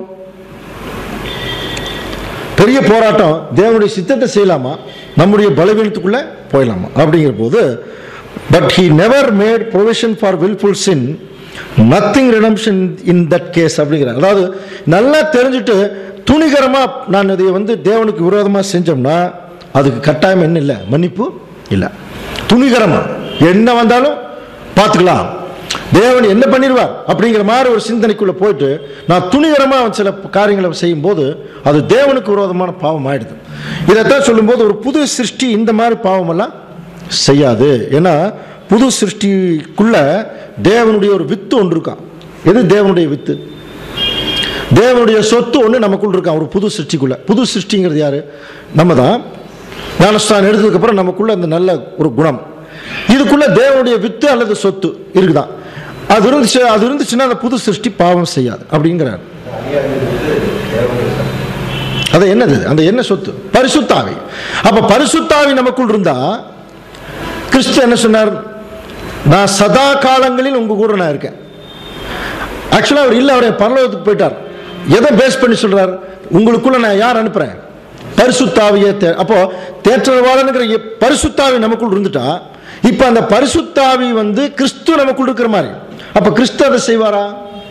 பெரிய போராட்டம் தேவனுடைய சித்தத்தை செய்யலாமா நம்முடைய பலவீனத்துக்குள்ள போயிடலாமா அப்படிங்கிற போது but he never made provision for wilful sin nothing redemption in that case அப்படிங்கிறார் அதாவது நல்லா தெரிஞ்சுட்டு துணிகரமா நான் இதை வந்து தேவனுக்கு விரோதமாக செஞ்சோம்னா அதுக்கு கட்டாயம் என்ன இல்லை மன்னிப்பு இல்லை துணிகரமா என்ன வந்தாலும் பார்த்துக்கலாம் தேவன் என்ன பண்ணிடுவார் அப்படிங்கிற மாதிரி ஒரு சிந்தனைக்குள்ள போயிட்டு நான் துணிகரமாக அவன் சில காரியங்களை செய்யும்போது அது தேவனுக்கு விரோதமான பாவம் ஆயிடுது இதைத்தான் சொல்லும்போது ஒரு புது சிருஷ்டி இந்த மாதிரி பாவமெல்லாம் செய்யாது ஏன்னா புது சிருஷ்டிக்குள்ள தேவனுடைய ஒரு வித்து ஒன்று இருக்கான் எது தேவனுடைய வித்து தேவனுடைய சொத்து ஒன்று நமக்குள்ள இருக்கான் ஒரு புது சிருஷ்டிக்குள்ள புது சிருஷ்டிங்கிறது யாரு நம்ம தான் ஞானஸ்தானம் எடுத்ததுக்கப்புறம் நமக்குள்ள அந்த நல்ல ஒரு குணம் இதுக்குள்ள தேவனுடைய வித்து அல்லது சொத்து இருக்குதான் அது இருந்துச்சு அது இருந்துச்சுன்னா அந்த புது சிருஷ்டி பாவம் செய்யாது அப்படிங்கிறார் அது என்னது அந்த என்ன சொத்து பரிசுத்தாவி அப்ப பரிசுத்தாவி நமக்குள் இருந்தா கிறிஸ்து என்ன சொன்னார் நான் சதா காலங்களில் உங்க கூட நான் இருக்கேன் ஆக்சுவலாக அவர் இல்லை அவரை பரலோகத்துக்கு போயிட்டார் எதை பேஸ் பண்ணி சொல்றார் உங்களுக்குள்ள நான் யார் அனுப்புறேன் பரிசுத்தாவியை தே அப்போ தேற்றவாளனுங்கிற எ- பரிசுத்தாவி நமக்குள் இருந்துட்டா இப்போ அந்த பரிசுத்தாவி வந்து கிறிஸ்து நமக்குள் இருக்கிற மாதிரி அப்போ கிறிஸ்து அதை செய்வாரா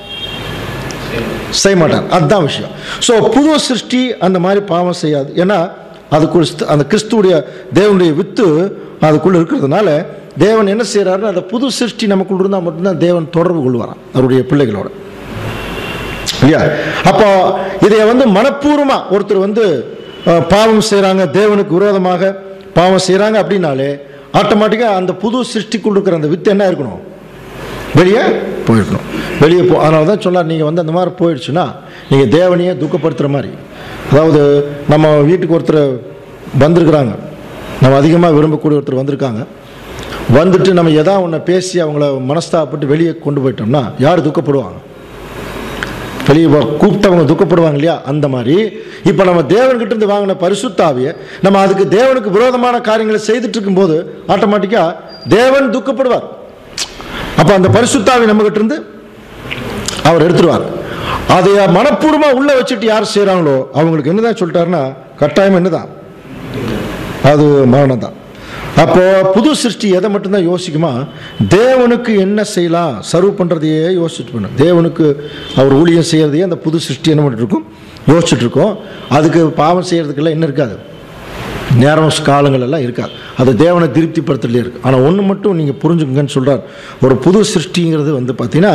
செய்ய மாட்டார் அதுதான் விஷயம் ஸோ புது சிருஷ்டி அந்த மாதிரி பாவம் செய்யாது ஏன்னா அதுக்குள் ஸ்த- அந்த கிறிஸ்துவுடைய தேவனுடைய வித்து அதுக்குள்ள இருக்கிறதுனால தேவன் என்ன செய்யறாருன்னா அந்த புது சிருஷ்டி நமக்குள்ள இருந்தால் மட்டும்தான் தேவன் தொடர்பு கொள்வாராம் அவருடைய பிள்ளைகளோட இல்லையா அப்போ இதை வந்து மனப்பூர்வமா ஒருத்தர் வந்து அஹ், பாவம் செய்றாங்க தேவனுக்கு விரோதமாக பாவம் செய்றாங்க அப்படின்னாலே ஆட்டோமேட்டிக்காக அந்த புது சிருஷ்டிக்குள் இருக்கிற அந்த வித்து என்ன இருக்கணும் வெளியே போயிருக்கணும் வெளியே போ அதனால தான் சொன்னார் நீங்கள் வந்து அந்த மாதிரி போயிடுச்சுன்னா நீங்கள் தேவனையே துக்கப்படுத்துகிற மாதிரி அதாவது நம்ம வீட்டுக்கு ஒருத்தர் வந்திருக்கிறாங்க நம்ம அதிகமாக விரும்பக்கூடிய ஒருத்தர் வந்திருக்காங்க வந்துட்டு நம்ம எதா ஒன்று பேசி அவங்கள மனஸ்தாப்பட்டு வெளியே கொண்டு போயிட்டோம்னா யார் துக்கப்படுவாங்க வெளியே போ- கூப்பிட்டவங்க துக்கப்படுவாங்க இல்லையா அந்த மாதிரி இப்போ நம்ம தேவன்கிட்ட இருந்து வாங்கின பரிசுத்தாவிய நம்ம அதுக்கு தேவனுக்கு விரோதமான காரியங்களை செய்துட்டு இருக்கும்போது ஆட்டோமேட்டிக்காக தேவன் துக்கப்படுவார் அப்போ அந்த பரிசுத்தாவி நம்மகிட்ட இருந்து அவர் எடுத்துருவார் அதை மனப்பூர்வமாக உள்ள வச்சுட்டு யார் செய்கிறாங்களோ அவங்களுக்கு என்னதான் சொல்லிட்டாருன்னா கட்டாயம் என்னதான் அது மரணம் தான் அப்போ புது சிருஷ்டி எதை மட்டும்தான் யோசிக்குமா தேவனுக்கு என்ன செய்யலாம் சர்வ் பண்ணுறதையே யோசிச்சுட்டு பண்ணும் தேவனுக்கு அவர் ஊழியம் செய்கிறதையே அந்த புது சிருஷ்டி என்ன பண்ணிட்டு இருக்கும் யோசிச்சுட்டு இருக்கோம் அதுக்கு பாவம் செய்கிறதுக்கெல்லாம் என்ன இருக்காது நேரம் காலங்கள் எல்லாம் இருக்காது அது தேவனை திருப்திப்படுத்தலே இருக்கு ஆனால் ஒன்று மட்டும் நீங்கள் புரிஞ்சுக்கங்கன்னு சொல்கிறார் ஒரு புது சிருஷ்டிங்கிறது வந்து பார்த்தீங்கன்னா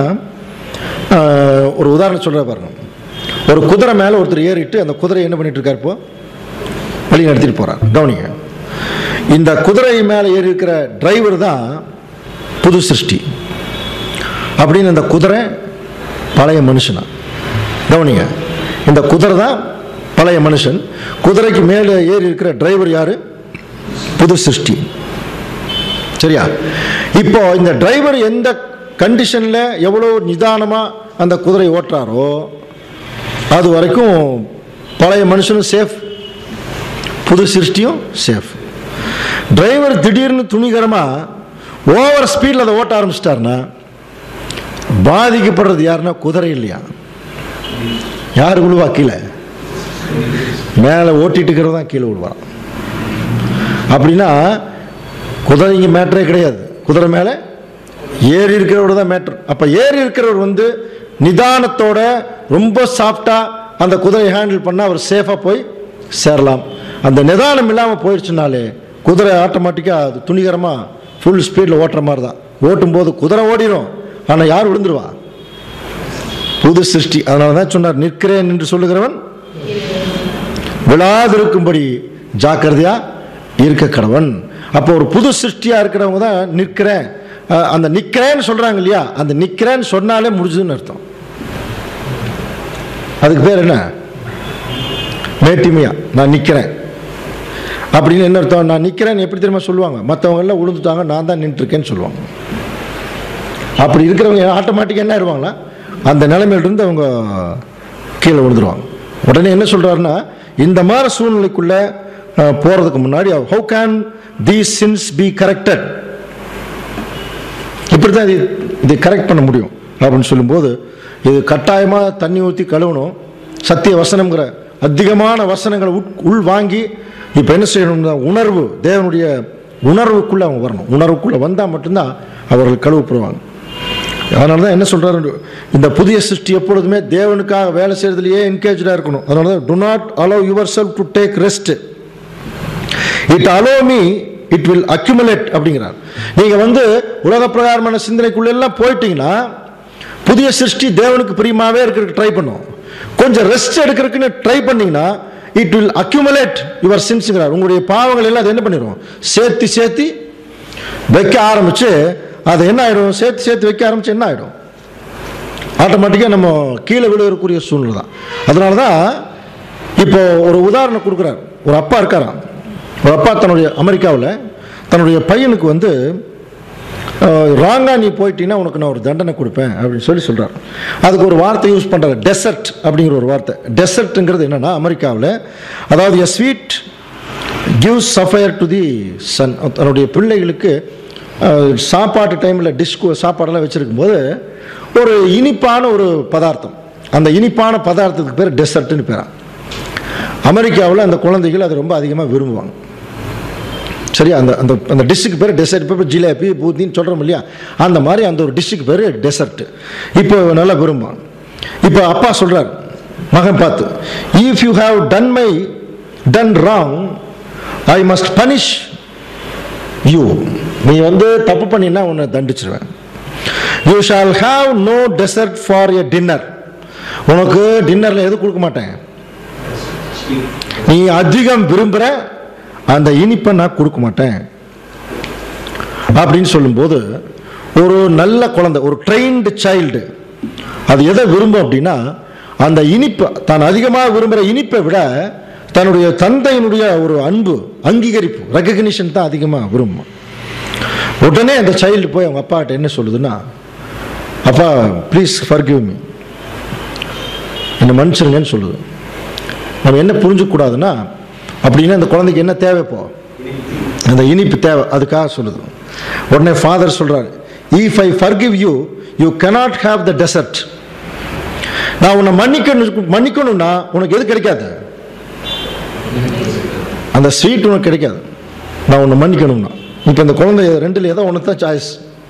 ஆஹ், ஒரு உதாரணம் சொல்கிற பாருங்க ஒரு குதிரை மேலே ஒருத்தர் ஏறிட்டு அந்த குதிரை என்ன பண்ணிட்டு இருக்கார் இப்போ வழி நடத்திட்டு போகிறார் கவனிங்க இந்த குதிரை மேலே ஏறி இருக்கிற டிரைவர் தான் புது சிருஷ்டி அப்படின்னு இந்த குதிரை பழைய மனுஷனா கவனிங்க இந்த குதிரை தான் பழைய மனுஷன் குதிரைக்கு மேலே ஏறி இருக்கிற டிரைவர் யாரு புது சிருஷ்டி சரியா இப்போ இந்த டிரைவர் எந்த கண்டிஷனில் எவ்வளோ நிதானமாக அந்த குதிரை ஓட்டுறாரோ அது வரைக்கும் பழைய மனுஷனும் சேஃப் புது சிருஷ்டியும் சேஃப் டிரைவர் திடீர்னு துணிகரமாக ஓவர் ஸ்பீடில் அதை ஓட்ட ஆரம்பிச்சிட்டாருன்னா பாதிக்கப்படுறது யாருன்னா குதிரை இல்லையா யார் விழுவா கீழே மேலே ஓட்டிட்டு இருக்கிறவன் தான் கீழே விழுவான் அப்படின்னா குதிரைங்க மேட்டரே கிடையாது குதிரை மேலே ஏறி இருக்கிறவர் தான் மேட்ரு அப்போ ஏறி இருக்கிறவர் வந்து நிதானத்தோட ரொம்ப சாஃப்டாக அந்த குதிரையை ஹேண்டில் பண்ணால் அவர் சேஃபாக போய் சேரலாம் அந்த நிதானம் இல்லாமல் போயிடுச்சுனாலே குதிரை ஆட்டோமேட்டிக்காக அது துணிகரமாக ஃபுல் ஸ்பீடில் ஓட்டுற மாதிரி தான் ஓட்டும்போது குதிரை ஓடிடும் ஆனால் யார் விழுந்துருவா புது சிருஷ்டி அதனால தான் சொன்னார் நிற்கிறேன் என்று சொல்லுகிறவன் விழாதிருக்கும்படி ஜாக்கிரதையா இருக்க கடவன் அப்போ ஒரு புது சிருஷ்டியா இருக்கிறவங்க தான் நிற்கிறேன் அஹ், அந்த நிற்கிறேன்னு சொல்றாங்க இல்லையா அந்த நிற்கிறேன்னு சொன்னாலே முடிஞ்சதுன்னு அர்த்தம் அதுக்கு பேர் என்ன மேட்டிமையா நான் நிற்கிறேன் அப்படின்னு என்ன அர்த்தம் நான் நிற்கிறேன்னு எப்படி தெரியுமா சொல்லுவாங்க மற்றவங்க எல்லாம் விழுந்துட்டாங்க நான் தான் நின்றுருக்கேன்னு சொல்லுவாங்க அப்படி இருக்கிறவங்க ஆட்டோமேட்டிக்காக என்ன ஆயிடுவாங்களா அந்த நிலைமையிலிருந்து அவங்க கீழே விழுந்துருவாங்க உடனே என்ன சொல்றாருன்னா இந்த மாதிரி சூழ்நிலைக்குள்ள அஹ், போறதுக்கு முன்னாடி how can these sins be corrected இப்படி தான் இது இதை கரெக்ட் பண்ண முடியும் அப்படின்னு சொல்லும்போது இது கட்டாயமாக தண்ணி ஊற்றி கழுவணும் சத்திய வசனம்ங்கிற அதிகமான வசனங்களை உட் உள் வாங்கி இப்போ என்ன செய்யணும்னா உணர்வு தேவனுடைய உணர்வுக்குள்ளே அவங்க வரணும் உணர்வுக்குள்ளே வந்தால் மட்டும்தான் அவர்கள் கழுவப்படுவாங்க அதனால தான் என்ன சொல்கிறாரு இந்த புதிய சிருஷ்டி எப்பொழுதுமே தேவனுக்காக வேலை செய்கிறதுலையே என்கேஜாக இருக்கணும் அதனால தான் do not allow yourself to take rest it allow me it will accumulate அப்படிங்கிறார் நீங்கள் வந்து உலக பிரகாரமான சிந்தனைக்குள்ள எல்லாம் போயிட்டீங்கன்னா புதிய சிருஷ்டி தேவனுக்கு பிரியமாவே இருக்கிறதுக்கு ட்ரை பண்ணும் கொஞ்சம் ரெஸ்ட் எடுக்கிறதுக்குன்னு ட்ரை பண்ணீங்கன்னா இட் வில் அக்யூமுலேட் யுவர் சின்ஸுங்கிறார் உங்களுடைய பாவங்கள் எல்லாம் அது என்ன பண்ணிடும் சேர்த்து சேர்த்து வைக்க ஆரம்பிச்சு அது என்ன ஆயிடும் சேர்த்து சேர்த்து வைக்க ஆரம்பிச்சு என்ன ஆயிடும் ஆட்டோமேட்டிக்காக நம்ம கீழே விழுவக்கூடிய சூழ்நிலை தான் அதனால தான் இப்போ ஒரு உதாரணம் கொடுக்குறார் ஒரு அப்பா இருக்காராம் ஒரு அப்பா தன்னுடைய அமெரிக்காவில் தன்னுடைய பையனுக்கு வந்து ராங்கா நீ போயிட்டீங்கன்னா உனக்கு நான் ஒரு தண்டனை கொடுப்பேன் அப்படின்னு சொல்லி சொல்கிறார் அதுக்கு ஒரு வார்த்தை யூஸ் பண்ணுறாரு டெசர்ட் அப்படிங்கிற ஒரு வார்த்தை டெசர்ட்டுங்கிறது என்னென்னா அமெரிக்காவில் அதாவது a sweet gives sapphire to the son தன்னுடைய பிள்ளைகளுக்கு அஹ், சாப்பாட்டு டைமில் டிஷ்கு சாப்பாடெல்லாம் வச்சுருக்கும் போது ஒரு இனிப்பான ஒரு பதார்த்தம் அந்த இனிப்பான பதார்த்தத்துக்கு பேர் டெசர்ட்னு பேரா அமெரிக்காவில் அந்த குழந்தைகள் அதை ரொம்ப அதிகமாக விரும்புவாங்க சரியா அந்த அந்த அந்த டிஷ்ஷுக்கு பேர் டெசர்ட் இப்போ ஜிலேபி பூந்தின்னு சொல்கிறோம் இல்லையா அந்த மாதிரி அந்த ஒரு டிஷ்ஷுக்கு பேர் டெசர்ட் இப்போ நல்லா விரும்புவாங்க இப்போ அப்பா சொல்கிறார் மகன் பார்த்து if you have done my done wrong I must punish you நீ வந்து தப்பு பண்ணினா உன்னை தண்டிச்சிருவேன் you shall have no dessert for a dinner உனக்கு டின்னரில் எது கொடுக்க மாட்டேன் நீ அதிகம் விரும்புகிற அந்த இனிப்பை நான் கொடுக்க மாட்டேன் அப்படின்னு சொல்லும்போது ஒரு நல்ல குழந்தை ஒரு ட்ரெயின்டு சைல்டு அது எதை விரும்பும் அப்படின்னா அந்த இனிப்பை தான் அதிகமாக விரும்புகிற இனிப்பை விட தன்னுடைய தந்தையினுடைய ஒரு அன்பு அங்கீகரிப்பு ரெக்கக்னிஷன் தான் அதிகமாக விரும்பும் உடனே அந்த சைல்டு போய் அவங்க அப்பாட்ட என்ன சொல்லுதுன்னா அப்பா ப்ளீஸ் ஃபர்கிவ் மீ என்னை மன்னிச்சிருங்கன்னு சொல்லுது நம்ம என்ன புரிஞ்சுக்கூடாதுன்னா அப்படின்னா அந்த குழந்தைக்கு என்ன தேவை இப்போ அந்த இனிப்பு தேவை அதுக்காக சொல்லுது உடனே ஃபாதர் சொல்றாரு if I forgive you you cannot have the dessert நான் உன்னை மன்னிக்கணும் மன்னிக்கணும்னா உனக்கு எது கிடைக்காது அந்த ஸ்வீட் உனக்கு கிடைக்காது நான் உன்னை மன்னிக்கணும்னா இப்போ இந்த குழந்தை ரெண்டுல ஏதோ ஒன்று தான் சாய்ஸ்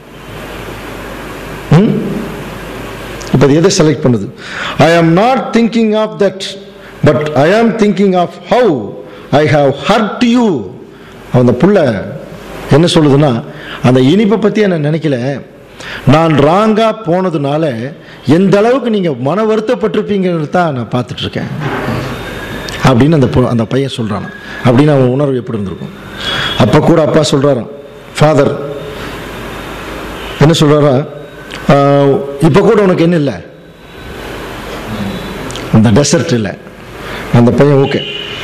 இப்போ அது எதை செலக்ட் பண்ணுது I am not thinking of that but I am thinking of how I have hurt you அந்த புள்ள என்ன சொல்லுதுன்னா அந்த இனிப்பை பற்றி நான் நினைக்கல நான் ராங்காக போனதுனால எந்த அளவுக்கு நீங்கள் மன வருத்தப்பட்டிருப்பீங்கிறது தான் நான் பார்த்துட்டு இருக்கேன் அப்படின்னு அந்த பொ- அந்த பையன் சொல்கிறான் அப்படின்னு அவன் உணர்வு எப்படி இருந்திருக்கும் அப்போ கூட அப்பா சொல்கிறாராம் ஃபாதர் என்ன சொல்கிறாரா இப்போ கூட உனக்கு என்ன இல்லை அந்த டெசர்ட் இல்லை அந்த பையன் ஓகே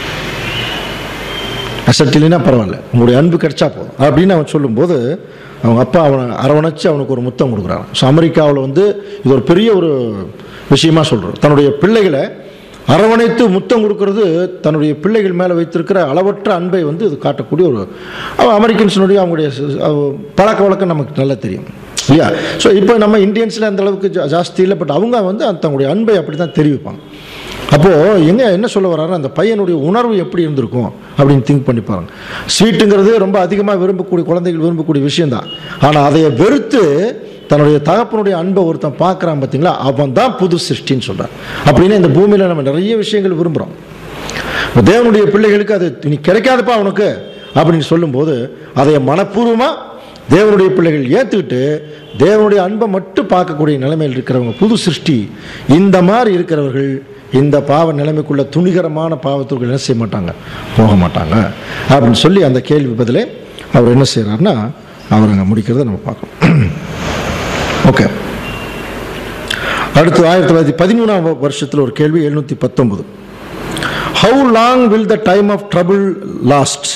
டெசர்ட் இல்லைன்னா பரவாயில்ல உங்களுடைய அன்பு கிடைச்சா போதும் அப்படின்னு அவன் சொல்லும்போது அவங்க அப்பா அவனை அரவணைச்சு அவனுக்கு ஒரு முத்தம் கொடுக்குறான் ஸோ அமெரிக்காவில் வந்து இது ஒரு பெரிய ஒரு விஷயமா சொல்கிறோம் தன்னுடைய பிள்ளைகளை அரவணைத்து முத்தம் கொடுக்கறது தன்னுடைய பிள்ளைகள் மேலே வைத்திருக்கிற அளவற்ற அன்பை வந்து இது காட்டக்கூடிய ஒரு அவன் அமெரிக்கன்ஸினுடைய அவங்களுடைய ச- அவ- பழக்க வழக்கம் நமக்கு நல்லா தெரியும் இல்லையா ஸோ இப்போ நம்ம இந்தியன்ஸில் அந்த அளவுக்கு ஜா- ஜாஸ்தி இல்லை பட் அவங்க வந்து அந்த தங்களுடைய அன்பை அப்படி தான் தெரிவிப்பாங்க அப்போது எங்க என்ன சொல்ல வர்றாரு அந்த பையனுடைய உணர்வு எப்படி இருந்திருக்கும் அப்படின்னு திங்க் பண்ணி பாருங்க ஸ்வீட்டுங்கிறது ரொம்ப அதிகமாக விரும்பக்கூடிய குழந்தைகள் விரும்பக்கூடிய விஷயம்தான் ஆனால் அதை வெறுத்து தன்னுடைய தகப்பனுடைய அன்பை ஒருத்தன் பார்க்குறான் பார்த்தீங்களா அவன் தான் புது சிருஷ்டின்னு சொல்கிறான் அப்படின்னு இந்த பூமியில் நம்ம நிறைய விஷயங்கள் விரும்புகிறோம் தேவனுடைய பிள்ளைகளுக்கு அது நீ கிடைக்காதப்பா உனக்கு அப்படின்னு சொல்லும்போது அதை மனப்பூர்வமாக தேவனுடைய பிள்ளைகள் ஏற்றுக்கிட்டு தேவனுடைய அன்பை மட்டும் பார்க்கக்கூடிய நிலைமையில் இருக்கிறவங்க புது சிருஷ்டி இந்த மாதிரி இருக்கிறவர்கள் இந்த பாவ நிலைமைக்குள்ள துணிகரமான பாவத்திற்குள் என்ன செய்ய மாட்டாங்க போக மாட்டாங்க அப்படின்னு சொல்லி அந்த கேள்வி பதிலே அவர் என்ன செய்கிறாருன்னா அவர் அங்கே முடிக்கிறத நம்ம பார்க்கணும் ஓகே அடுத்து ஆயிரத்தி தொள்ளாயிரத்தி பதிமூணாம் வருஷத்தில் ஒரு கேள்வி எழுநூற்றி பத்தொன்பது how long will the time of trouble last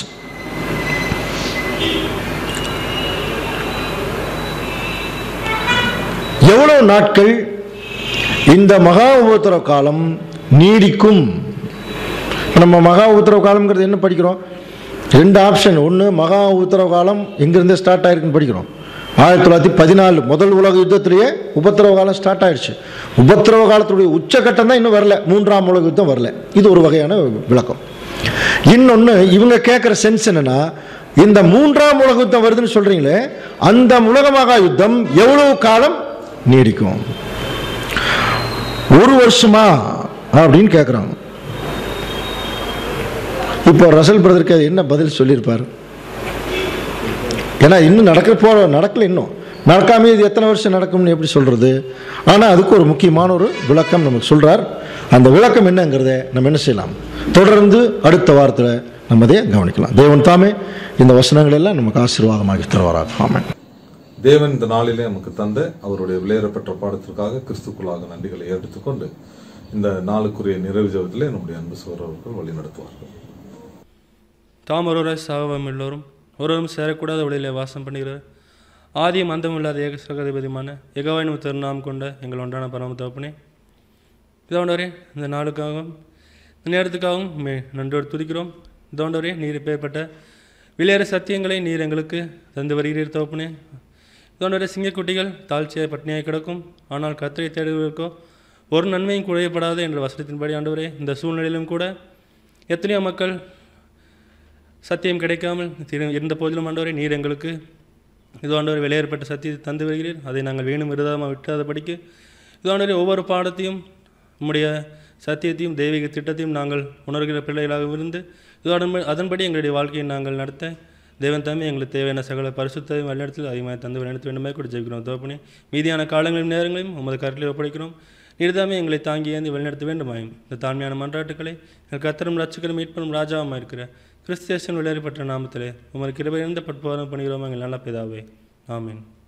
எவ்வளவு நாட்கள் இந்த மகா உபத்திரவ காலம் நீடிக்கும் நம்ம மகா உபத்திரவ காலம்ங்கிறது என்ன படிக்கிறோம் ரெண்டு ஆப்ஷன் ஒன்று மகா உபத்திரவ காலம் எங்கிருந்து ஸ்டார்ட் ஆயிருக்குன்னு படிக்கிறோம் ஆயிரத்தி தொள்ளாயிரத்தி பதினாலு முதல் உலக யுத்தத்திலேயே உபத்திரவ காலம் ஸ்டார்ட் ஆயிடுச்சு உபத்திரவ காலத்துடைய உச்சகட்டம் தான் இன்னும் வரல மூன்றாம் உலக யுத்தம் வரல இது ஒரு வகையான விளக்கம் இன்னொன்று இவங்க கேட்குற சென்ஸ் என்னன்னா இந்த மூன்றாம் உலக யுத்தம் வருதுன்னு சொல்றீங்களே அந்த உலக மகா யுத்தம் எவ்வளவு காலம் நீடிக்கும் ஒரு வருஷமா அப்படின்னு கேட்குறாங்க இப்போ ரசல் பிரதருக்கு அது என்ன பதில் சொல்லியிருப்பார் ஏன்னா இன்னும் நடக்க போற நடக்கல இன்னும் நடக்காம இது எத்தனை வருஷம் நடக்கும்னு எப்படி சொல்றது ஆனால் அதுக்கு ஒரு முக்கியமான ஒரு விளக்கம் நமக்கு சொல்றார் அந்த விளக்கம் என்னங்கிறத நம்ம என்ன செய்யலாம் தொடர்ந்து அடுத்த வாரத்தில் நம்ம அதை கவனிக்கலாம் தேவன் தாமே இந்த வசனங்கள் எல்லாம் நமக்கு ஆசீர்வாதமாகி தருவாராக ஆமென் தேவன் இந்த நாளிலே நமக்கு தந்த அவருடைய விளையாடப்பட்ட பாடத்திற்காக கிறிஸ்துக்குள்ளாக நன்றிகளை எடுத்துக்கொண்டு இந்த நாளுக்குரிய நிறைவு ஜெபத்திலே நம்முடைய அன்பு சோழர்கள் வழி நடத்துவார்கள் தாம் ஒருவராய் சாவம் எல்லோரும் ஒருவரும் சேரக்கூடாத வழியிலே வாசம் பண்ணுகிறார் ஆதியும் அந்தம் இல்லாத ஏக சகதிபதிமான எகவாயின் திருநாம் கொண்ட எங்கள் ஒன்றான பரம தகப்பனே இதோண்டவரே இந்த நாளுக்காகவும் இந்த நேரத்துக்காகவும் மே நன்றோடு துதிக்கிறோம் இதோண்டவரே நீர் இப்பேற்பட்ட விளையாட சத்தியங்களை நீர் எங்களுக்கு தந்து வருகிறீர் தகப்பனே இதோண்டவரே சிங்கக்குட்டிகள் தாழ்ச்சியாய் பட்டினியாய் கிடக்கும் ஆனால் கத்தரை தேடுவதற்கோ ஒரு நன்மையும் குறையப்படாது என்ற வசனத்தின்படி ஆண்டவரே இந்த சூழ்நிலையிலும் கூட எத்தனையோ மக்கள் சத்தியம் கிடைக்காமல் திரு- இருந்த போதிலும் ஆண்டவரே நீர் எங்களுக்கு இது ஆண்டவர் வெளியேறப்பட்ட சத்தியத்தை தந்து வருகிறீர் அதை நாங்கள் வேணும் விருதாமல் விட்டாத படிக்கு இது ஆண்டவரே ஒவ்வொரு பாடத்தையும் உம்முடைய சத்தியத்தையும் தெய்வீக திட்டத்தையும் நாங்கள் உணர்கிற பிள்ளைகளாக இருந்து இதோட அதன்படி எங்களுடைய வாழ்க்கையை நாங்கள் நடத்த தேவன் தாமே எங்களுக்கு தேவையான சகல பரிசுத்தையும் வழிநடத்தில் அதிகமாக தந்து வழிநடத்த வேண்டுமே கூட ஜெயிக்கிறோம் தோப்பனே மீதியான காலங்களின் நேரங்களையும் உமது கருத்தில் ஒப்படைக்கிறோம் நீர்தாமே எங்களை தாங்கி ஏந்தி வழிநடத்த வேண்டுமாயும் இந்த தாழ்மையான மன்றாட்டுக்களை எங்கள் கத்தரும் ரட்சகரும் மீட்பரும் ராஜாவுமா இருக்கிற கிறிஸ்தியேசன் விளையாடப்பட்ட நாமத்திலே உமது கிருபை இருந்த பட்பாரம் பண்ணுகிறோம் எங்கள் நல்ல பிதாவே ஆமென்